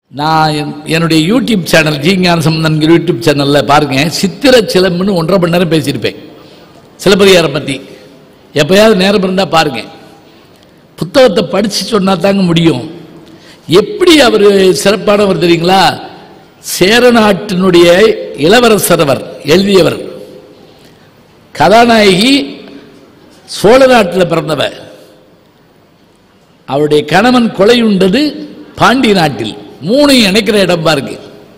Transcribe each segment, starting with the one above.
நான் என்- என்னுடைய YouTube channel G Gnanasambandan YouTube சேனலில் பாருங்க சித்திர சிலம்புன்னு ஒன்றரை மணி நேரம் பேசியிருப்பேன் சிலப்பதிகாரம் பற்றி எப்பயாவது நேரம் இருந்தால் பாருங்க புத்தகத்தை படித்து சொன்னா தாங்க முடியும் எப்படி அவர் சிறப்பானவர் தெரியுங்களா சேர நாட்டினுடைய இளவரசர் அவர் எழுதியவர் கதாநாயகி சோழ நாட்டில் பிறந்தவர் அவருடைய கணவன் கொலையுண்டது பாண்டி நாட்டில் மூணையும் இணைக்கிற இடம் பாருங்க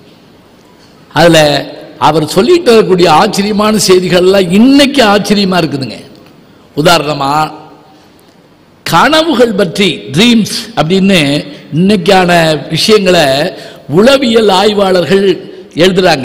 அதில் அவர் சொல்லிட்டு வரக்கூடிய ஆச்சரியமான செய்திகள்லாம் இன்னைக்கு ஆச்சரியமா இருக்குதுங்க உதாரணமா கனவுகள் பற்றி ட்ரீம்ஸ் அப்படின்னு இன்னைக்கான விஷயங்களை உளவியல் ஆய்வாளர்கள் எழுதுறாங்க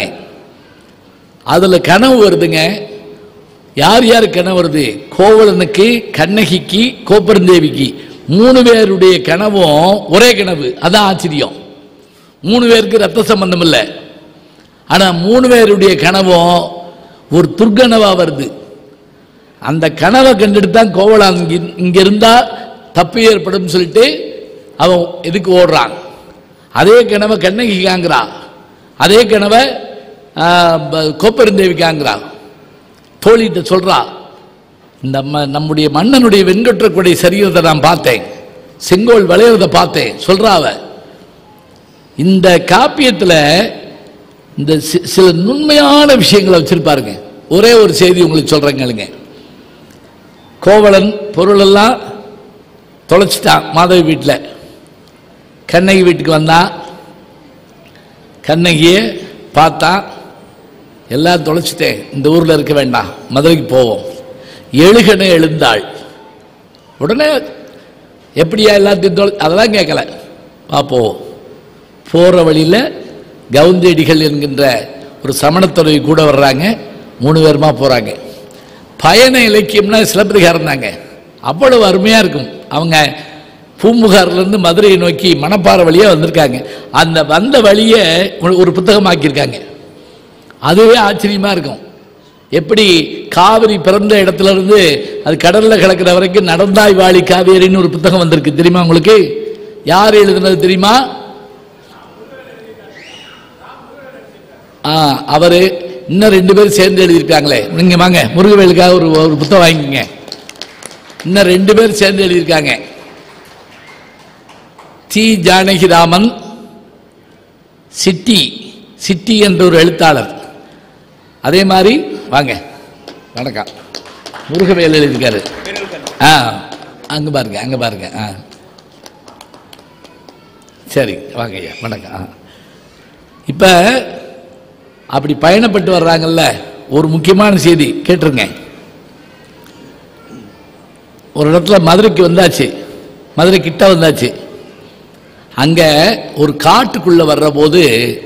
அதில் கனவு வருதுங்க யார் யார் கனவு வருது கோவலனுக்கு கண்ணகிக்கு கோப்பரந்தேவிக்கு மூணு பேருடைய கனவும் ஒரே கனவு அதான் ஆச்சரியம் மூணு பேருக்கு ரத்த சம்பந்தம் இல்லை ஆனால் மூணு பேருடைய கனவும் ஒரு துர்கனவா வருது அந்த கனவை கண்டுட்டு தான் கோவலன் இங்க இங்க இருந்தா தப்பு ஏற்படும் சொல்லிட்டு அவன் இதுக்கு ஓடுறான் அதே கனவை கண்ணகி காங்கிறா அதே கனவை கோப்பெருந்தேவி காங்கிறா தோழிட்ட சொல்றா இந்த ம- நம்முடைய மன்னனுடைய வெண்கொற்ற கொடை சரியறதை நான் பார்த்தேன் செங்கோல் விளையிறத பார்த்தேன் சொல்றா அவ இந்த காப்பியத்தில் இந்த சி- சில நுண்மையான விஷயங்களை வச்சிருப்பாருங்க ஒரே ஒரு செய்தி உங்களுக்கு சொல்றேன் கேளுங்க கோவலன் பொருளெல்லாம் தொலைச்சிட்டான் மாதவி வீட்டில் கண்ணகி வீட்டுக்கு வந்தான் கண்ணகியை பார்த்தான் எல்லாம் தொலைச்சிட்டேன் இந்த ஊரில் இருக்க வேண்டாம் மதுரைக்கு போவோம் எழுகனை எழுந்தாள் உடனே எப்படியா எல்லாத்தையும் தொலை அதெல்லாம் கேட்கல வா போவோம் போகிற வழியில் கவுந்தேடிகள் என்கின்ற ஒரு சமணத்துறை கூட வர்றாங்க மூணு பேருமா போகிறாங்க பயண இலக்கியம்னா சிலப்பதிகாரம் தாங்க அவ்வளவு அருமையாக இருக்கும் அவங்க பூம்புகார்லேருந்து மதுரையை நோக்கி மணப்பாறை வழியாக வந்திருக்காங்க அந்த வந்த வழியை ஒரு- ஒரு புத்தகமாக்கியிருக்காங்க அதுவே ஆச்சரியமா இருக்கும் எப்படி காவிரி பிறந்த இடத்துல இருந்து அது கடல்ல கிடக்கிற வரைக்கும் நடந்தாய் வாழி காவேரின்னு ஒரு புத்தகம் வந்திருக்கு தெரியுமா உங்களுக்கு யார் எழுதுனது தெரியுமா ஆ அவரு இன்னும் ரெண்டு பேரும் சேர்ந்து எழுதியிருக்காங்களே நீங்க வாங்க முருகவேலுக்காக ஒரு ஒரு புத்தகம் வாங்கிக்கங்க இன்னும் ரெண்டு பேர் சேர்ந்து எழுதியிருக்காங்க டி ஜானகிராமன் சிட்டி சிட்டி என்ற ஒரு எழுத்தாளர் அதே மாதிரி வாங்க வணக்கம் முருகவேல் எழுதியிருக்காரு ஆ அங்கே பாருங்க அங்கே பாருங்க ஆ சரி வாங்க ஐயா வணக்கம் ஆ இப்போ அப்படி பயணப்பட்டு வர்றாங்கல்ல ஒரு முக்கியமான செய்தி கேட்டுருங்க ஒரு இடத்துல மதுரைக்கு வந்தாச்சு மதுரை கிட்ட வந்தாச்சு அங்கே ஒரு காட்டுக்குள்ள வர்ற போது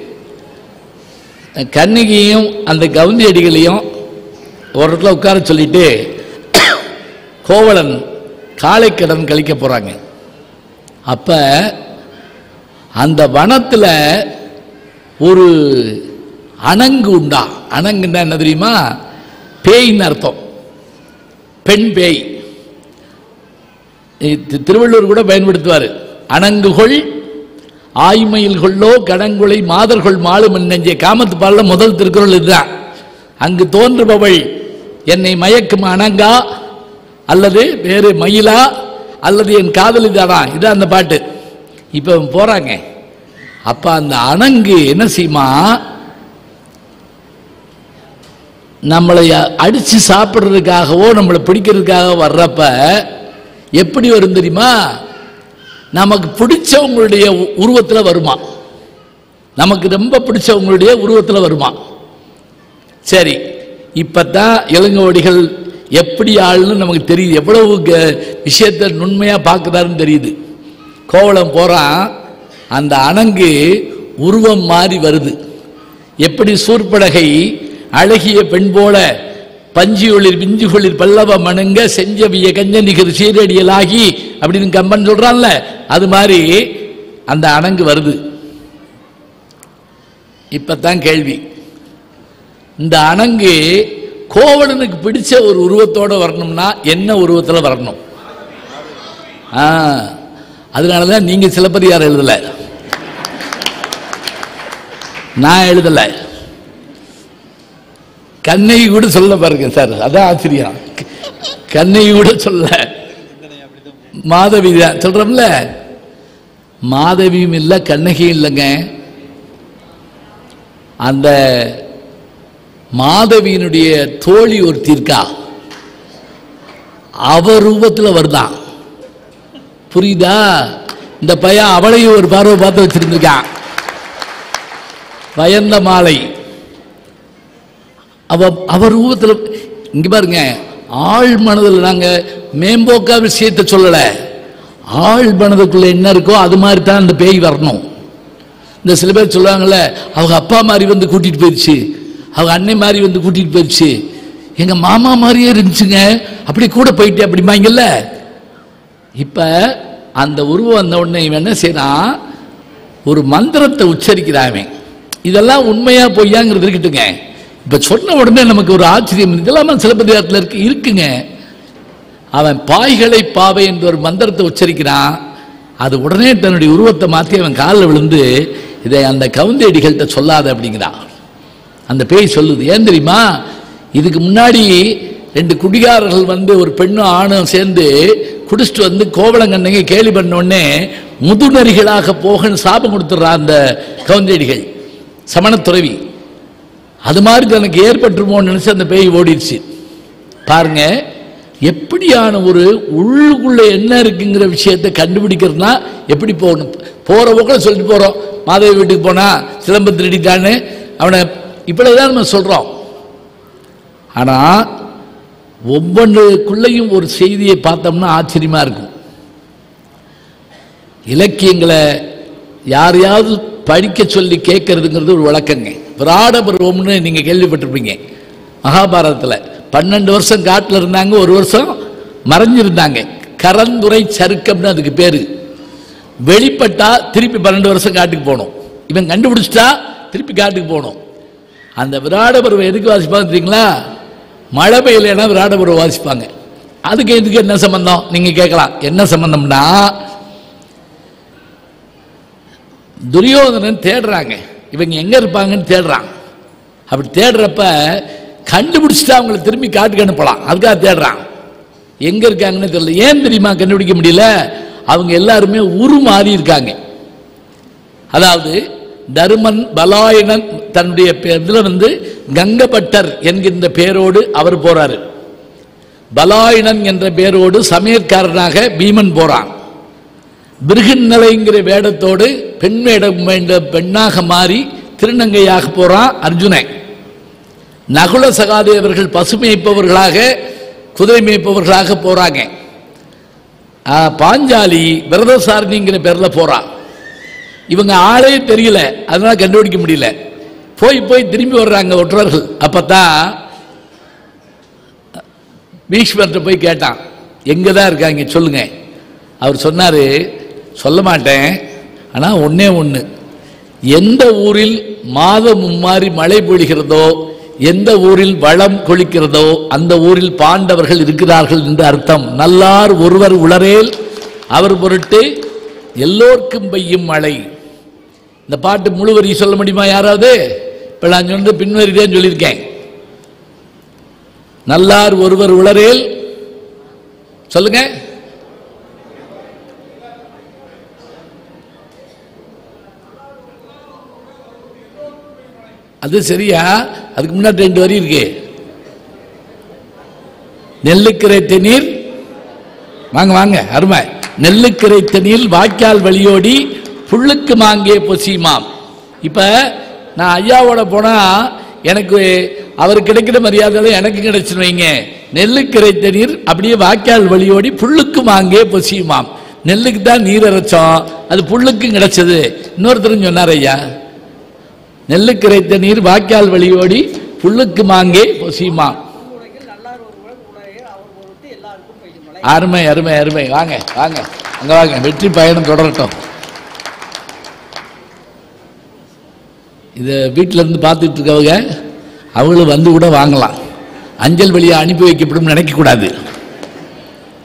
கண்ணகியையும் அந்த கவுந்தி அடிகளையும் ஒரு இடத்துல உட்கார சொல்லிட்டு கோவலன் காளைக்கடன் கழிக்க போறாங்க அப்ப அந்த வனத்துல ஒரு அணங்கு உண்டா அணங்குன்னா என்ன தெரியுமா பேய்ன்னு அர்த்தம் பெண் பேய் இது திருவள்ளுவர் கூட பயன்படுத்துவார் அணங்குகொள் ஆய்மையில் கொள்ளோ கடங்குளை மாதர்கொள் மாலும் நெஞ்சே காமத்து பாடல முதல் திருக்குறள் இதுதான் அங்கு தோன்றுபவள் என்னை மயக்கும் அணங்கா அல்லது வேறு மயிலா அல்லது என் காதலி தானா இதான் அந்த பாட்டு இப்போ போறாங்க அப்ப அந்த அணங்கு என்ன செய்யுமா நம்மளை அடிச்சு சாப்பிட்றதுக்காகவோ நம்மளை பிடிக்கிறதுக்காக வர்றப்ப எப்படி வரும் தெரியுமா நமக்கு பிடிச்சவங்களுடைய உ- உருவத்துல வருமா நமக்கு ரொம்ப பிடிச்சவங்களுடைய உருவத்துல வருமா சரி இப்பதான் இளங்கோடிகள் எப்படி ஆளுன்னு நமக்கு தெரியுது எவ்வளவு க- விஷயத்தை நுண்மையா பார்க்குறாருன்னு தெரியுது கோவளம் போறான் அந்த அணங்கு உருவம் மாறி வருது எப்படி சூர்படகை அழகிய பெண் போல பஞ்சியொளிர் விஞ்சுகளிர் பல்லவ மணுங்க செஞ்சவிய கஞ்ச நிகர் சீரடியலாகி அப்படின்னு கம்பன் சொல்றான்ல அது மாதிரி அந்த அணங்கு வருது இப்பதான் கேள்வி இந்த அணங்கு கோவலனுக்கு பிடிச்ச ஒரு உருவத்தோட வரணும்னா என்ன உருவத்தில் வரணும் ஆ அதனால தான் நீங்கள் சிலப்பதிகாரம் எழுதலை நான் எழுதலை கண்ணை கூட சொல்ல பாருங்க சார் அதான் ஆச்சரியம் கண்ணை கூட சொல்ல மாதவி தான் சொல்றோம்ல மாதவியும் இல்லை கண்ணகியும் இல்லைங்க அந்த மாதவியினுடைய தோழி ஒருத்தி இருக்கா அவ ரூபத்தில் வருதான் புரியுதா இந்த பையன் அவளையும் ஒரு பார்வை பார்த்து வச்சிருந்திருக்கான் பயந்த மாலை அவ அவர் ரூபத்தில் இங்க பாருங்க ஆள் மனதில் நாங்க மேம்போக்கா விஷயத்தை சொல்லல ஆள் மனதுக்குள்ள என்ன இருக்கோ அது மாதிரி தான் அந்த பேய் வரணும் இந்த சில பேர் சொல்லுவாங்கல்ல அவங்க அப்பா மாதிரி வந்து கூட்டிட்டு போயிடுச்சு அவங்க அன்னை மாதிரி வந்து கூட்டிட்டு போயிடுச்சு எங்க மாமா மாதிரியே இருந்துச்சுங்க அப்படி கூட போயிட்டு அப்படிமாங்கல்ல இப்ப அந்த உருவம் வந்த உடனே இவன் என்ன செய்யறான் ஒரு மந்திரத்தை உச்சரிக்கிறான் அவன் இதெல்லாம் உண்மையா பொய்யாங்கிறது இருக்கட்டுங்க இப்ப சொன்ன உடனே நமக்கு ஒரு ஆச்சரியம் இதெல்லாம் சிலப்பதிகாரத்தில் இருக்கு இருக்குங்க அவன் பாய்களை பாவை என்ற ஒரு மந்திரத்தை உச்சரிக்கிறான் அது உடனே தன்னுடைய உருவத்தை மாற்றி அவன் காலில் விழுந்து இதை அந்த கவுந்தேடிகள்கிட்ட சொல்லாத அப்படிங்கிறான் அந்த பேய் சொல்லுது ஏன் தெரியுமா இதுக்கு முன்னாடி ரெண்டு குடிகாரர்கள் வந்து ஒரு பெண்ணும் ஆணும் சேர்ந்து குடிச்சிட்டு வந்து கோவலங்கண்ணைங்க கேலி பண்ண உடனே முதுநரிகளாக போகன்னு சாபம் கொடுத்துட்றான் அந்த கவுந்தேடிகள் சமணத்துறவி அது மாதிரி தனக்கு ஏற்பட்டுருமோன்னு நினைச்சு அந்த பேய் ஓடிடுச்சு பாருங்க எப்படியான ஒரு உள்ளுக்குள்ள என்ன இருக்குங்கிற விஷயத்தை கண்டுபிடிக்கிறதுனா எப்படி போகணும் போற போக்கில் சொல்லிட்டு போறோம் மாதவி வீட்டுக்கு போனா சிலம்பு திருடிட்டான்னு அவனை இப்படிதான் நம்ம சொல்றோம் ஆனா ஒவ்வொன்றுக்குள்ளேயும் ஒரு செய்தியை பார்த்தோம்னா ஆச்சரியமா இருக்கும் இலக்கியங்களை யாரையாவது படிக்க சொல்லி கேட்கறதுங்கிறது ஒரு வழக்கங்க விராட பருவம்னு நீங்க கேள்விப்பட்டிருப்பீங்க மகாபாரதத்தில் பன்னெண்டு வருஷம் காட்டில் இருந்தாங்க ஒரு வருஷம் மறைஞ்சிருந்தாங்க கரந்துரை சருக்கம்னு அதுக்கு பேரு வெளிப்பட்டா திருப்பி பன்னெண்டு வருஷம் காட்டுக்கு போகணும் இவன் கண்டுபிடிச்சிட்டா திருப்பி காட்டுக்கு போகணும் அந்த விராட பருவம் எதுக்கு வாசிப்பாங்க தெரியுங்களா மழை பெய்யலைன்னா விராட பருவம் வாசிப்பாங்க அதுக்கு இதுக்கு என்ன சம்பந்தம் நீங்க கேட்கலாம் என்ன சம்பந்தம்னா துரியோதனன் தேடுறாங்க இவங்க எங்க இருப்பாங்கன்னு தேடுறான் அப்படி தேடுறப்ப கண்டுபிடிச்சிட்டா அவங்களை திரும்பி காட்டுக்கு அனுப்பலாம் அதுக்காக தேடுறான் எங்க இருக்காங்கன்னு தெரியல ஏன் தெரியுமா கண்டுபிடிக்க முடியல அவங்க எல்லாருமே உரு மாறி இருக்காங்க அதாவது தருமன் பலாயனன் தன்னுடைய இதுல வந்து கங்கபட்டர் என்கின்ற பேரோடு அவர் போறாரு பலாயனன் என்ற பேரோடு சமையற்காரனாக பீமன் போறான் பிருகநிலைங்கிற வேடத்தோடு பெண் வேடம் வேண்ட பெண்ணாக மாறி திருநங்கையாக போறான் அர்ஜுனன் நகுல சகாதேவர்கள் பசு மேய்ப்பவர்களாக குதிரை மேய்ப்பவர்களாக போறாங்க ஆ, பாஞ்சாலி விரதசாரணிங்கிற பேர்ல போறான் இவங்க ஆளே தெரியல அதனால கண்டுபிடிக்க முடியல போய் போய் திரும்பி வர்றாங்க ஒற்றர்கள் அப்பதான் பீஷ்மர்கிட்ட போய் கேட்டான் எங்க தான் இருக்காங்க சொல்லுங்க அவர் சொன்னாரு சொல்ல மாட்டேன் ஆனா ஒண்ணே ஒண்ணு எந்த ஊரில் மாதம் மும்மாறி மழை பொழிகிறதோ எந்த ஊரில் வளம் கொளிக்கிறதோ அந்த ஊரில் பாண்டவர்கள் இருக்கிறார்கள் என்று அர்த்தம் நல்லார் ஒருவர் உளரேல் அவர் பொருட்டு எல்லோர்க்கும் பெய்யும் மழை இந்த பாட்டு முழு வரி சொல்ல முடியுமா யாராவது இப்ப நான் சொன்னது பின்வரி தான் சொல்லியிருக்கேன் நல்லார் ஒருவர் உளரேல் சொல்லுங்க அது சரியா அதுக்கு முன்னாடி ரெண்டு வரி இருக்கு நெல்லுக்கரை தண்ணீர் வாங்க வாங்க அருமை நெல்லுக்கரை தண்ணீர் வாய்க்கால் வழியோடி புல்லுக்கு மாங்கே பொசியுமாம் இப்ப நான் ஐயாவோட போனா எனக்கு அவர் கிடைக்கிற மரியாதை எனக்கு கிடைச்சுன்னு வைங்க நெல்லுக்கரை தண்ணீர் அப்படியே வாய்க்கால் வழியோடி புல்லுக்கு மாங்கே பொசியுமாம் நெல்லுக்கு தான் நீர் இறைச்சோம் அது புல்லுக்கும் கிடைச்சது இன்னொருத்தரும் சொன்னார் ஐயா நெல்லுக்கு இறைத்த நீர் வாய்க்கால் வழியோடி புல்லுக்கு மாங்கே பொசியுமா உலகில் நல்லார் ஒருவர் உலகே அவர் பொருட்டு எல்லாருக்கும் பெய்யும் மழை அருமை அருமை அருமை வாங்க வாங்க அங்க வாங்க வெற்றி பயணம் தொடரட்டும் இதை வீட்டில இருந்து பார்த்துட்டு இருக்கவங்க அவங்களும் வந்து கூட வாங்கலாம் அஞ்சல் வழியா அனுப்பி வைக்கப்படும் நினைக்கக்கூடாது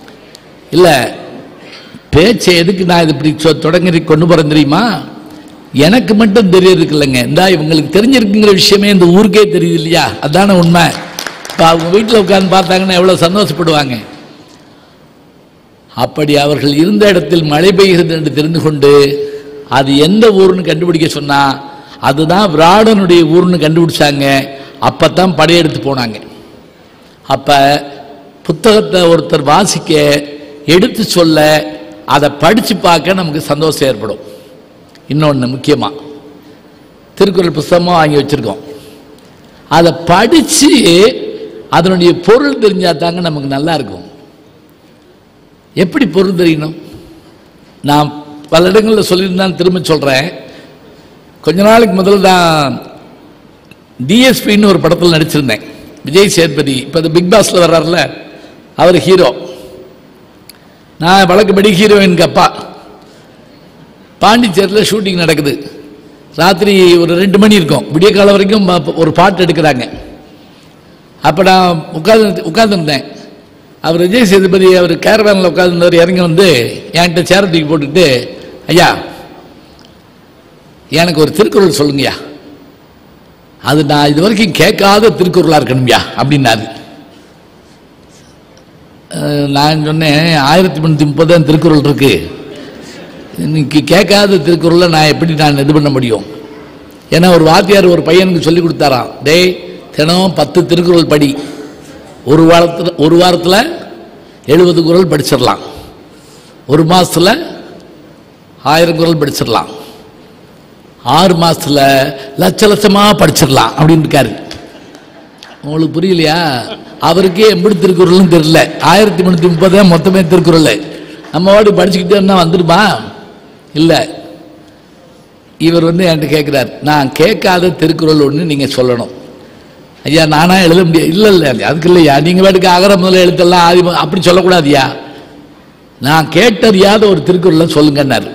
இல்லை பேச்சை எதுக்கு நான் இது இப்படி சொ- தொடங்கி கொண்டு போறேன் தெரியுமா எனக்கு மட்டும் தெரியறதுக்கு இல்லைங்க இந்தா இவங்களுக்கு தெரிஞ்சிருக்குங்கிற விஷயமே இந்த ஊருக்கே தெரியுது இல்லையா அதான உண்மை இப்போ அவங்க வீட்டில் உட்கார்ந்து பார்த்தாங்கன்னா எவ்வளோ சந்தோஷப்படுவாங்க அப்படி அவர்கள் இருந்த இடத்தில் மழை பெய்கிறது என்று தெரிந்து கொண்டு அது எந்த ஊர்னு கண்டுபிடிக்க சொன்னா அதுதான் விராடனுடைய ஊர்னு கண்டுபிடிச்சாங்க அப்பதான் படையெடுத்து போனாங்க அப்ப புத்தகத்தை ஒருத்தர் வாசிக்க எடுத்து சொல்ல அதை படிச்சு பார்க்க நமக்கு சந்தோஷம் ஏற்படும் இன்னொன்று முக்கியமா திருக்குறள் புஸ்தகமாக வாங்கி வச்சிருக்கோம் அதை படிச்சு அதனுடைய பொருள் தெரிஞ்சா தாங்க நமக்கு நல்லா இருக்கும் எப்படி பொருள் தெரியணும் நான் பல இடங்களில் சொல்லியிருந்தான் திரும்ப சொல்கிறேன் கொஞ்ச நாளைக்கு முதல்ல நான் டிஎஸ்பின்னு ஒரு படத்தில் நடிச்சிருந்தேன் விஜய் சேதுபதி இப்போ இந்த பிக் பாஸில் வர்றாருல அவர் ஹீரோ நான் வழக்கப்படி ஹீரோயினுக்கு அப்பா பாண்டிச்சேரியில் ஷூட்டிங் நடக்குது ராத்திரி ஒரு ரெண்டு மணி இருக்கும் விடிய காலம் வரைக்கும் ப- ஒரு பாட்டு எடுக்கிறாங்க அப்போ நான் உட்கார்ந்து உட்கார்ந்துருந்தேன் அவர் விஜய் சேதுபதி அவர் கேரவேனில் உட்கார்ந்துருந்தவர் இறங்கி வந்து என்கிட்ட சேர தூக்கி போட்டுட்டு ஐயா எனக்கு ஒரு திருக்குறள் சொல்லுங்கய்யா அது நான் இது வரைக்கும் கேட்காத திருக்குறளாக இருக்கணும்யா அப்படின்னாரு அஹ் நான் சொன்னேன் ஆயிரத்தி முந்நூற்றி முப்பது திருக்குறள் இருக்கு இன்னைக்கு கேட்காத திருக்குறளை நான் எப்படி நான் இது பண்ண முடியும் ஏன்னா ஒரு வாத்தியார் ஒரு பையனுக்கு சொல்லி கொடுத்தாராம் டேய் தினம் பத்து திருக்குறள் படி ஒரு வாரத்தில் ஒரு வாரத்தில் எழுபது குறள் படிச்சிடலாம் ஒரு மாசத்துல ஆயிரம் குறள் படிச்சிடலாம் ஆறு மாசத்துல லட்ச லட்சமா படிச்சிடலாம் அப்படின்னு இருக்காரு உங்களுக்கு புரியலையா அவருக்கே எண்பது திருக்குறளும் தெரியல ஆயிரத்தி முந்நூற்றி முப்பது தான் மொத்தமே திருக்குறள் நம்ம வாடி படிச்சுக்கிட்டே இருந்தா வந்துடுமா இல்லை இவர் வந்து என்கிட்ட கேட்குறார் நான் கேட்காத திருக்குறள் ஒன்று நீங்கள் சொல்லணும் ஐயா நானா எழுத முடியாது இல்லை இல்லை அதுக்கு இல்லையா நீங்கள் பாட்டுக்கு அகர முதல்ல எழுத்தெல்லாம் ஆதி மு- அப்படி சொல்லக்கூடாதுயா நான் கேட்டறியாத ஒரு திருக்குறளை சொல்லுங்கன்னாரு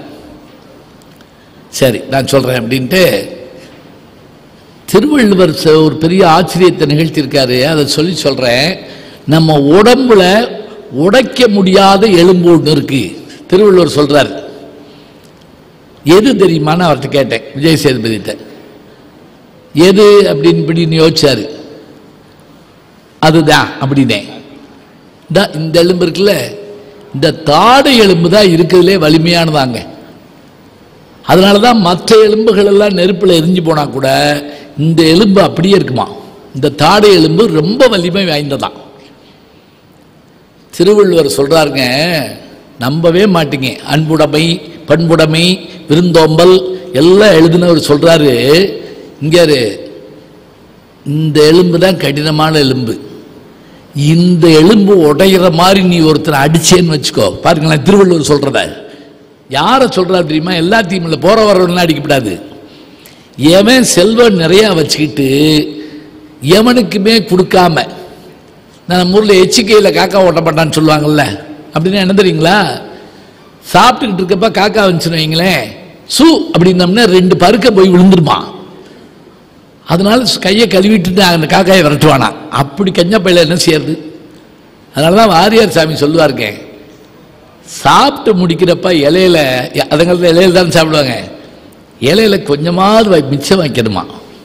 சரி நான் சொல்கிறேன் அப்படின்ட்டு திருவள்ளுவர் ச- ஒரு பெரிய ஆச்சரியத்தை நிகழ்த்தியிருக்காரு அதை சொல்லி சொல்கிறேன் நம்ம உடம்புல உடைக்க முடியாத எலும்பு ஒன்று இருக்கு திருவள்ளுவர் சொல்றார் எது தெரியுமான்னு அவர்கிட்ட கேட்டேன் விஜய் சேதுபதிட்ட எது அப்படின்னு இப்படின்னு யோசிச்சாரு அதுதான் அப்படின்னே இந்த இந்த எலும்பு இருக்குல்ல இந்த தாடை எலும்பு தான் இருக்கிறதுலே வலிமையானதாங்க அதனால தான் மற்ற எலும்புகள் எல்லாம் நெருப்பில் எரிஞ்சு போனா கூட இந்த எலும்பு அப்படியே இருக்குமா இந்த தாடை எலும்பு ரொம்ப வலிமை வாய்ந்ததான் திருவள்ளுவர் சொல்றாருங்க நம்பவே மாட்டீங்க அன்புடைமை பண்புடைமை விருந்தோம்பல் எல்லாம் எழுதினவர் சொல்றாரு இங்க இரு. இந்த எலும்பு தான் கடினமான எலும்பு இந்த எலும்பு உடையிற மாதிரி நீ ஒருத்தரை அடிச்சேன்னு வச்சுக்கோ பாருங்களேன் திருவள்ளுவர் சொல்றத யாரை சொல்றா தெரியுமா எல்லாத்தையும் இல்லை போற வரவன்லாம் அடிக்கப்படாது எவன் செல்வம் நிறைய வச்சுக்கிட்டு எவனுக்குமே கொடுக்காம நான் நம்ம ஊரில் எச்சிக்கையில் காக்கா ஓட்ட மாட்டான்னு சொல்லுவாங்கல்ல அப்படின்னா என்ன தெரியுங்களா சாப்பிட்டுக்கிட்டு இருக்கப்ப காக்கா வந்துச்சுன்னு வைங்களேன் சு அப்படின்னம்னா ரெண்டு பருக்க போய் விழுந்துருமா அதனால கையை கழுவிட்டு அந்த காக்காயை விரட்டுவானா அப்படி கஞ்சப்பையில் என்ன செய்யறது அதனால தான் வாரியார் சாமி சொல்லுவாருங்க சாப்பிட்டு முடிக்கிறப்ப இலையில அதுங்கிறது இலையில தான் சாப்பிடுவாங்க இலையில கொஞ்சமாவது வை- மிச்சம் வைக்கணுமா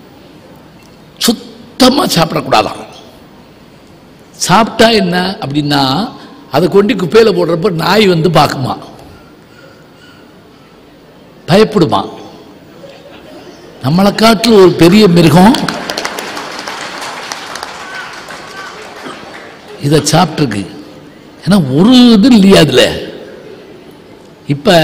சுத்தமாக சாப்பிடக்கூடாதாம் சாப்பிட்டா என்ன அப்படின்னா அதை கொண்டு குப்பையில் போடுறப்ப நாய் வந்து பார்க்குமா பயப்படுமா நம்மளை காட்டில் ஒரு பெரிய மிருகம் இதை சாப்பிட்ருக்கு ஏன்னா ஒரு இது இல்லையா அதில் இப்போ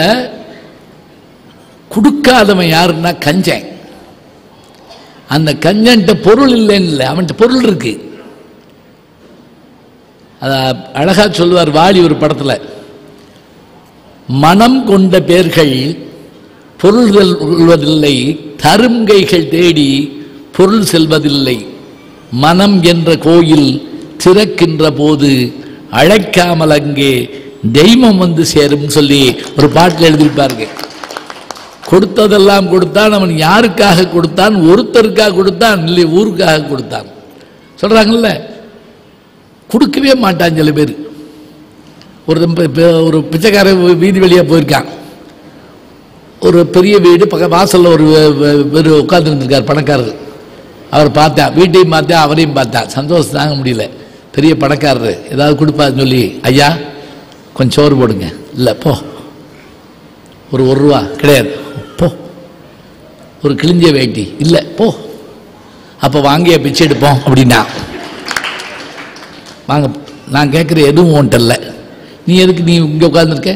கொடுக்காதவன் யாருன்னா கஞ்சன் அந்த கஞ்சன்ட்ட பொருள் இல்லைன்னு இல்லை அவன்கிட்ட பொருள் இருக்கு அத அழகா சொல்லுவார் வாலி ஒரு படத்துல மனம் கொண்ட பேர்கள் பொருள் கொள்வதில்லை தரும்கைகள் தேடி பொருள் செல்வதில்லை மனம் என்ற கோயில் திறக்கின்ற போது அழைக்காமல் அங்கே தெய்வம் வந்து சேரும் சொல்லி ஒரு பாட்டில் எழுதியிருப்பாருங்க கொடுத்ததெல்லாம் கொடுத்தான் அவன் யாருக்காக கொடுத்தான் ஒருத்தருக்காக கொடுத்தான் இல்லை ஊருக்காக கொடுத்தான் சொல்றாங்கல்ல கொடுக்கவே மாட்டான் சில பேர் ஒரு தம்ப- இப்ப ஒரு பிச்சைக்கார வீதி வழியாக போயிருக்கான் ஒரு பெரிய வீடு பக்க வாசல்ல ஒரு ஒரு உட்காந்துருந்துருக்கார் பணக்காரர் அவர் பார்த்தேன் வீட்டையும் பார்த்தேன் அவரையும் பார்த்தேன் சந்தோஷம் தாங்க முடியல பெரிய பணக்காரர் ஏதாவது கொடுப்பாருன்னு சொல்லி ஐயா கொஞ்சம் சோறு போடுங்க இல்லை போ ஒரு ஒரு ரூபா கிடையாது போ ஒரு கிழிஞ்ச வேட்டி இல்லை போ அப்போ வாங்கிய பிச்சை எடுப்போம் அப்படின்னா வாங்க நான் கேட்குற எதுவும் உன்ட்ட இல்லை நீ எதுக்கு நீ இங்கே உட்கார்ந்துருக்க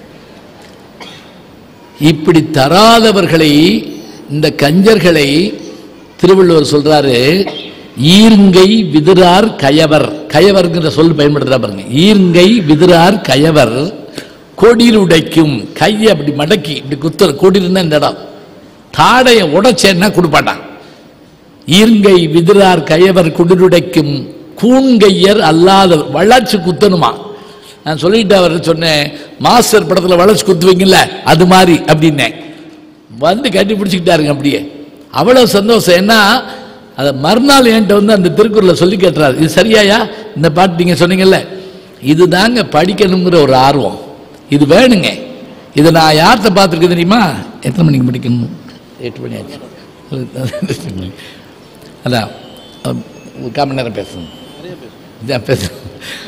இப்படி தராதவர்களை இந்த கஞ்சர்களை திருவள்ளுவர் சொல்றாரு ஈர்ங்கை விதிரார் கயவர் கயவர்ங்கிற சொல் பயன்படுத்துறா பாருங்க ஈர்ங்கை விதிரார் கயவர் கொடியில் உடைக்கும் கையை அப்படி மடக்கி இப்படி குத்துற கொடியிருந்தா இந்த இடம் தாடையை உடைச்சேன்னா கொடுப்பாட்டான் ஈர்ங்கை விதிரார் கயவர் குடிருடைக்கும் கூண்கையர் அல்லாதவர் வளர்ச்சி குத்தணுமா நான் சொல்லிட்டு அவர் சொன்னேன் மாஸ்டர் படத்தில் வளர்ச்சி குத்துவீங்கல்ல அது மாதிரி அப்படின்னேன் வந்து கட்டி பிடிச்சிக்கிட்டாருங்க அப்படியே அவ்வளோ சந்தோஷம் ஏன்னா அதை மறுநாள் என்கிட்ட வந்து அந்த திருக்குறளை சொல்லி கேட்டுறாரு இது சரியாயா இந்த பாட்டு நீங்கள் சொன்னீங்கல்ல இது தாங்க படிக்கணுங்கிற ஒரு ஆர்வம் இது வேணுங்க இதை நான் யார்கிட்ட பார்த்துருக்கேன் தெரியுமா எத்தனை மணிக்கு படிக்கணும் எட்டு மணி ஆச்சு அதான் அஹ், ஒரு கால் மணி நேரம் பேசணும் இதான் பேசணும்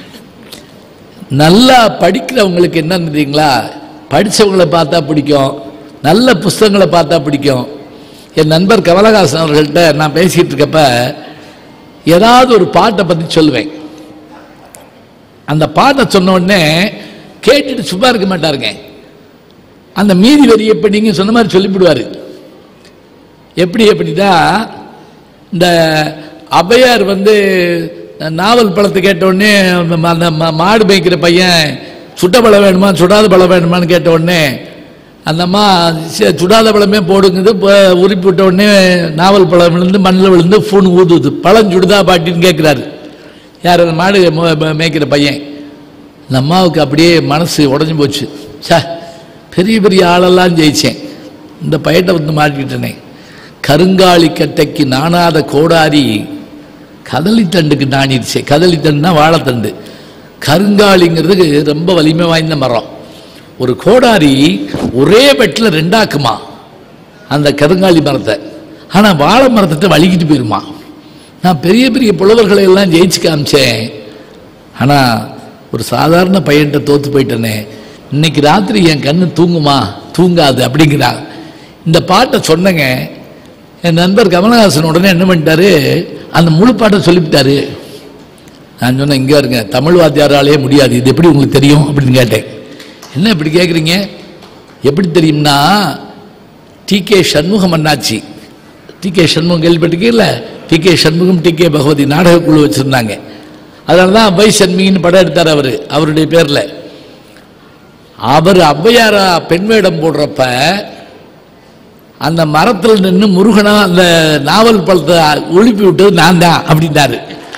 நல்லா படிக்கிறவங்களுக்கு என்ன தெரியுங்களா படித்தவங்களை பார்த்தா பிடிக்கும் நல்ல புஸ்தகங்களை பார்த்தா பிடிக்கும் என் நண்பர் கமலஹாசன் அவர்கள்ட்ட நான் பேசிகிட்டு இருக்கப்ப ஏதாவது ஒரு பாட்டை பற்றி சொல்லுவேன் அந்த பாட்டை சொன்ன உடனே கேட்டுட்டு சும்மா இருக்க மாட்டாருங்க அந்த மீதி வரியை இப்போ நீங்கள் சொன்ன மாதிரி சொல்லிவிடுவார் எப்படி எப்படின்னா இந்த ஔவையார் வந்து நாவல் பழத்தை கேட்ட உடனே அந்த ம- மாடு மேய்க்கிற பையன் சுட்ட பழம் வேணுமா சுடாத பழம் வேணுமான்னு கேட்ட உடனே அந்த அம்மா "சரி, சுடாத பழமே போடுங்குது இப்போ உரிப்பு விட்ட உடனே நாவல் பழம் விழுந்து மண்ணில் விழுந்து ஃபோன் ஊதுது பழம் சுடுதா பாட்டின்னு கேட்குறாரு யார் அந்த மாடு ம- ம- மேய்க்கிற பையன் அந்த அம்மாவுக்கு அப்படியே மனசு உடஞ்சி போச்சு சே பெரிய பெரிய ஆளெல்லாம் ஜெயிச்சேன் இந்த பையட்டை வந்து மாட்டிக்கிட்டேனே கருங்காலி கட்டைக்கு நாணாத கோடாரி கதளித்தண்டுக்கு நாணிடுச்சு கதளித்தண்டுனா வாழைத்தண்டு கருங்காலிங்கிறது ரொம்ப வலிமை வாய்ந்த மரம் ஒரு கோடாரி ஒரே வெட்டில் ரெண்டாக்குமா அந்த கருங்காலி மரத்தை ஆனால் வாழை மரத்தை வலிக்கிட்டு போயிருமா நான் பெரிய பெரிய புலவர்களை எல்லாம் ஜெயிச்சு காமிச்சேன் ஆனால் ஒரு சாதாரண பையன்கிட்ட தோத்து போயிட்டேனே இன்னைக்கு ராத்திரி என் கண்ணு தூங்குமா தூங்காது அப்படிங்கிறான் இந்த பாட்டை சொன்னங்க என் நண்பர் கமலஹாசன் உடனே என்ன பண்ணிட்டாரு அந்த முழு பாட்டை சொல்லிவிட்டாரு நான் சொன்னேன் இங்கே இருங்க தமிழ் வாத்தியாராலே முடியாது இது எப்படி உங்களுக்கு தெரியும் அப்படின்னு கேட்டேன் என்ன இப்படி கேட்குறீங்க எப்படி தெரியும்னா டி கே சண்முகம் அண்ணாச்சி டி கே சண்முகம் கேள்விப்பட்டிருக்கீங்கள டி கே சண்முகம் டி கே பகவதி நாடகக்குழு வச்சுருந்தாங்க அதனால தான் அவ்வை சண்மிகின்னு படம் எடுத்தார் அவர் அவருடைய பேரில் அவர் ஔவையாரா பெண் வேடம் போடுறப்ப அந்த மரத்தில் நின்று முருகனா அந்த நாவல் பழத்தை ஒழிப்பி விட்டது நான் தான் அப்படின்னாரு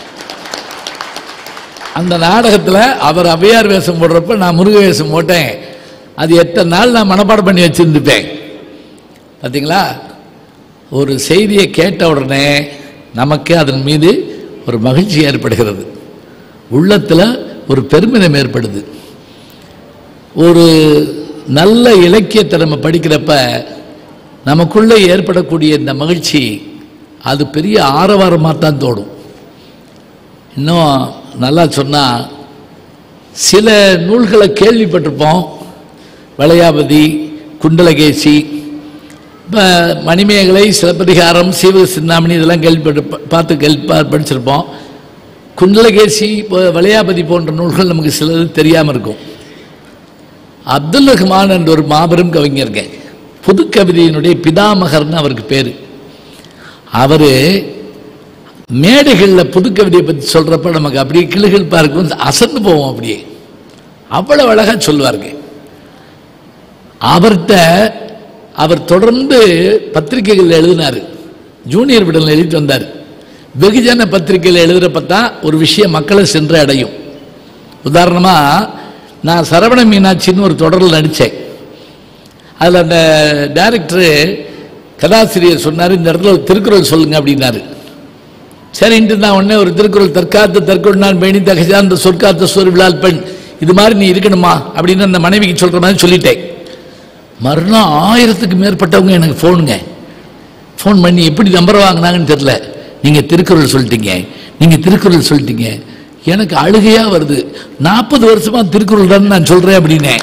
அந்த நாடகத்தில் அவர் ஔவையார் வேஷம் போடுறப்ப நான் முருக வேஷம் போட்டேன் அது எத்தனை நாள் நான் மனப்பாடம் பண்ணி வச்சுருந்துப்பேன் பார்த்தீங்களா ஒரு செய்தியை கேட்ட உடனே நமக்கு அதன் மீது ஒரு மகிழ்ச்சி ஏற்படுகிறது உள்ளத்தில் ஒரு பெருமிதம் ஏற்படுது ஒரு நல்ல இலக்கியத்தை நம்ம படிக்கிறப்ப நமக்குள்ளே ஏற்படக்கூடிய இந்த மகிழ்ச்சி அது பெரிய ஆரவாரமாக தான் தோடும் இன்னும் நல்லா சொன்னால் சில நூல்களை கேள்விப்பட்டிருப்போம் வளையாபதி குண்டலகேசி இப்போ மணிமேகலை சிலப்பதிகாரம் சீவக சிந்தாமணி இதெல்லாம் கேள்விப்பட்டு பார்த்து கேள்வி பா- படிச்சிருப்போம் குண்டலகேசி இப்போ வளையாபதி போன்ற நூல்கள் நமக்கு சிலது தெரியாமல் இருக்கும் அப்துல் ரஹ்மான் என்ற ஒரு மாபெரும் கவிஞருங்க புது கவிதையினுடைய பிதாமகர்னு அவருக்கு பேர் அவர் மேடைகளில் புது கவிதையை பற்றி சொல்கிறப்ப நமக்கு அப்படியே கிளுகிழப்பாக பார்க்கும் அசந்து போவோம் அப்படியே அவ்வளவு அழகாக சொல்லுவாருங்க அவர்கிட்ட அவர் தொடர்ந்து பத்திரிகைகள் எழுதினார் ஜூனியர் விடல் எழுதிட்டு வந்தார் வெகுஜன பத்திரிகையில் எழுதுறப்ப தான் ஒரு விஷயம் மக்களை சென்று அடையும் உதாரணமாக நான் சரவண மீனாட்சின்னு ஒரு தொடரில் நடித்தேன் அதில் அந்த டைரக்டரு கதாசிரியர் சொன்னார் இந்த இடத்துல ஒரு திருக்குறள் சொல்லுங்க அப்படின்னாரு சரின்ட்டு நான் உடனே ஒரு திருக்குறள் தற்காத்த தற்கொண்டான் பேணி தகஜாந்த சொற்காத்த சோறு விழால் பெண் இது மாதிரி நீ இருக்கணுமா அப்படின்னு அந்த மனைவிக்கு சொல்கிற மாதிரி சொல்லிட்டேன் மறுநாள் ஆயிரத்துக்கு மேற்பட்டவங்க எனக்கு ஃபோனுங்க ஃபோன் பண்ணி எப்படி நம்பர் வாங்கினாங்கன்னு தெரியல நீங்கள் திருக்குறள் சொல்லிட்டீங்க நீங்கள் திருக்குறள் சொல்லிட்டீங்க எனக்கு அழுகையாக வருது நாற்பது வருஷமா திருக்குறள் தான் நான் சொல்கிறேன் அப்படின்னேன்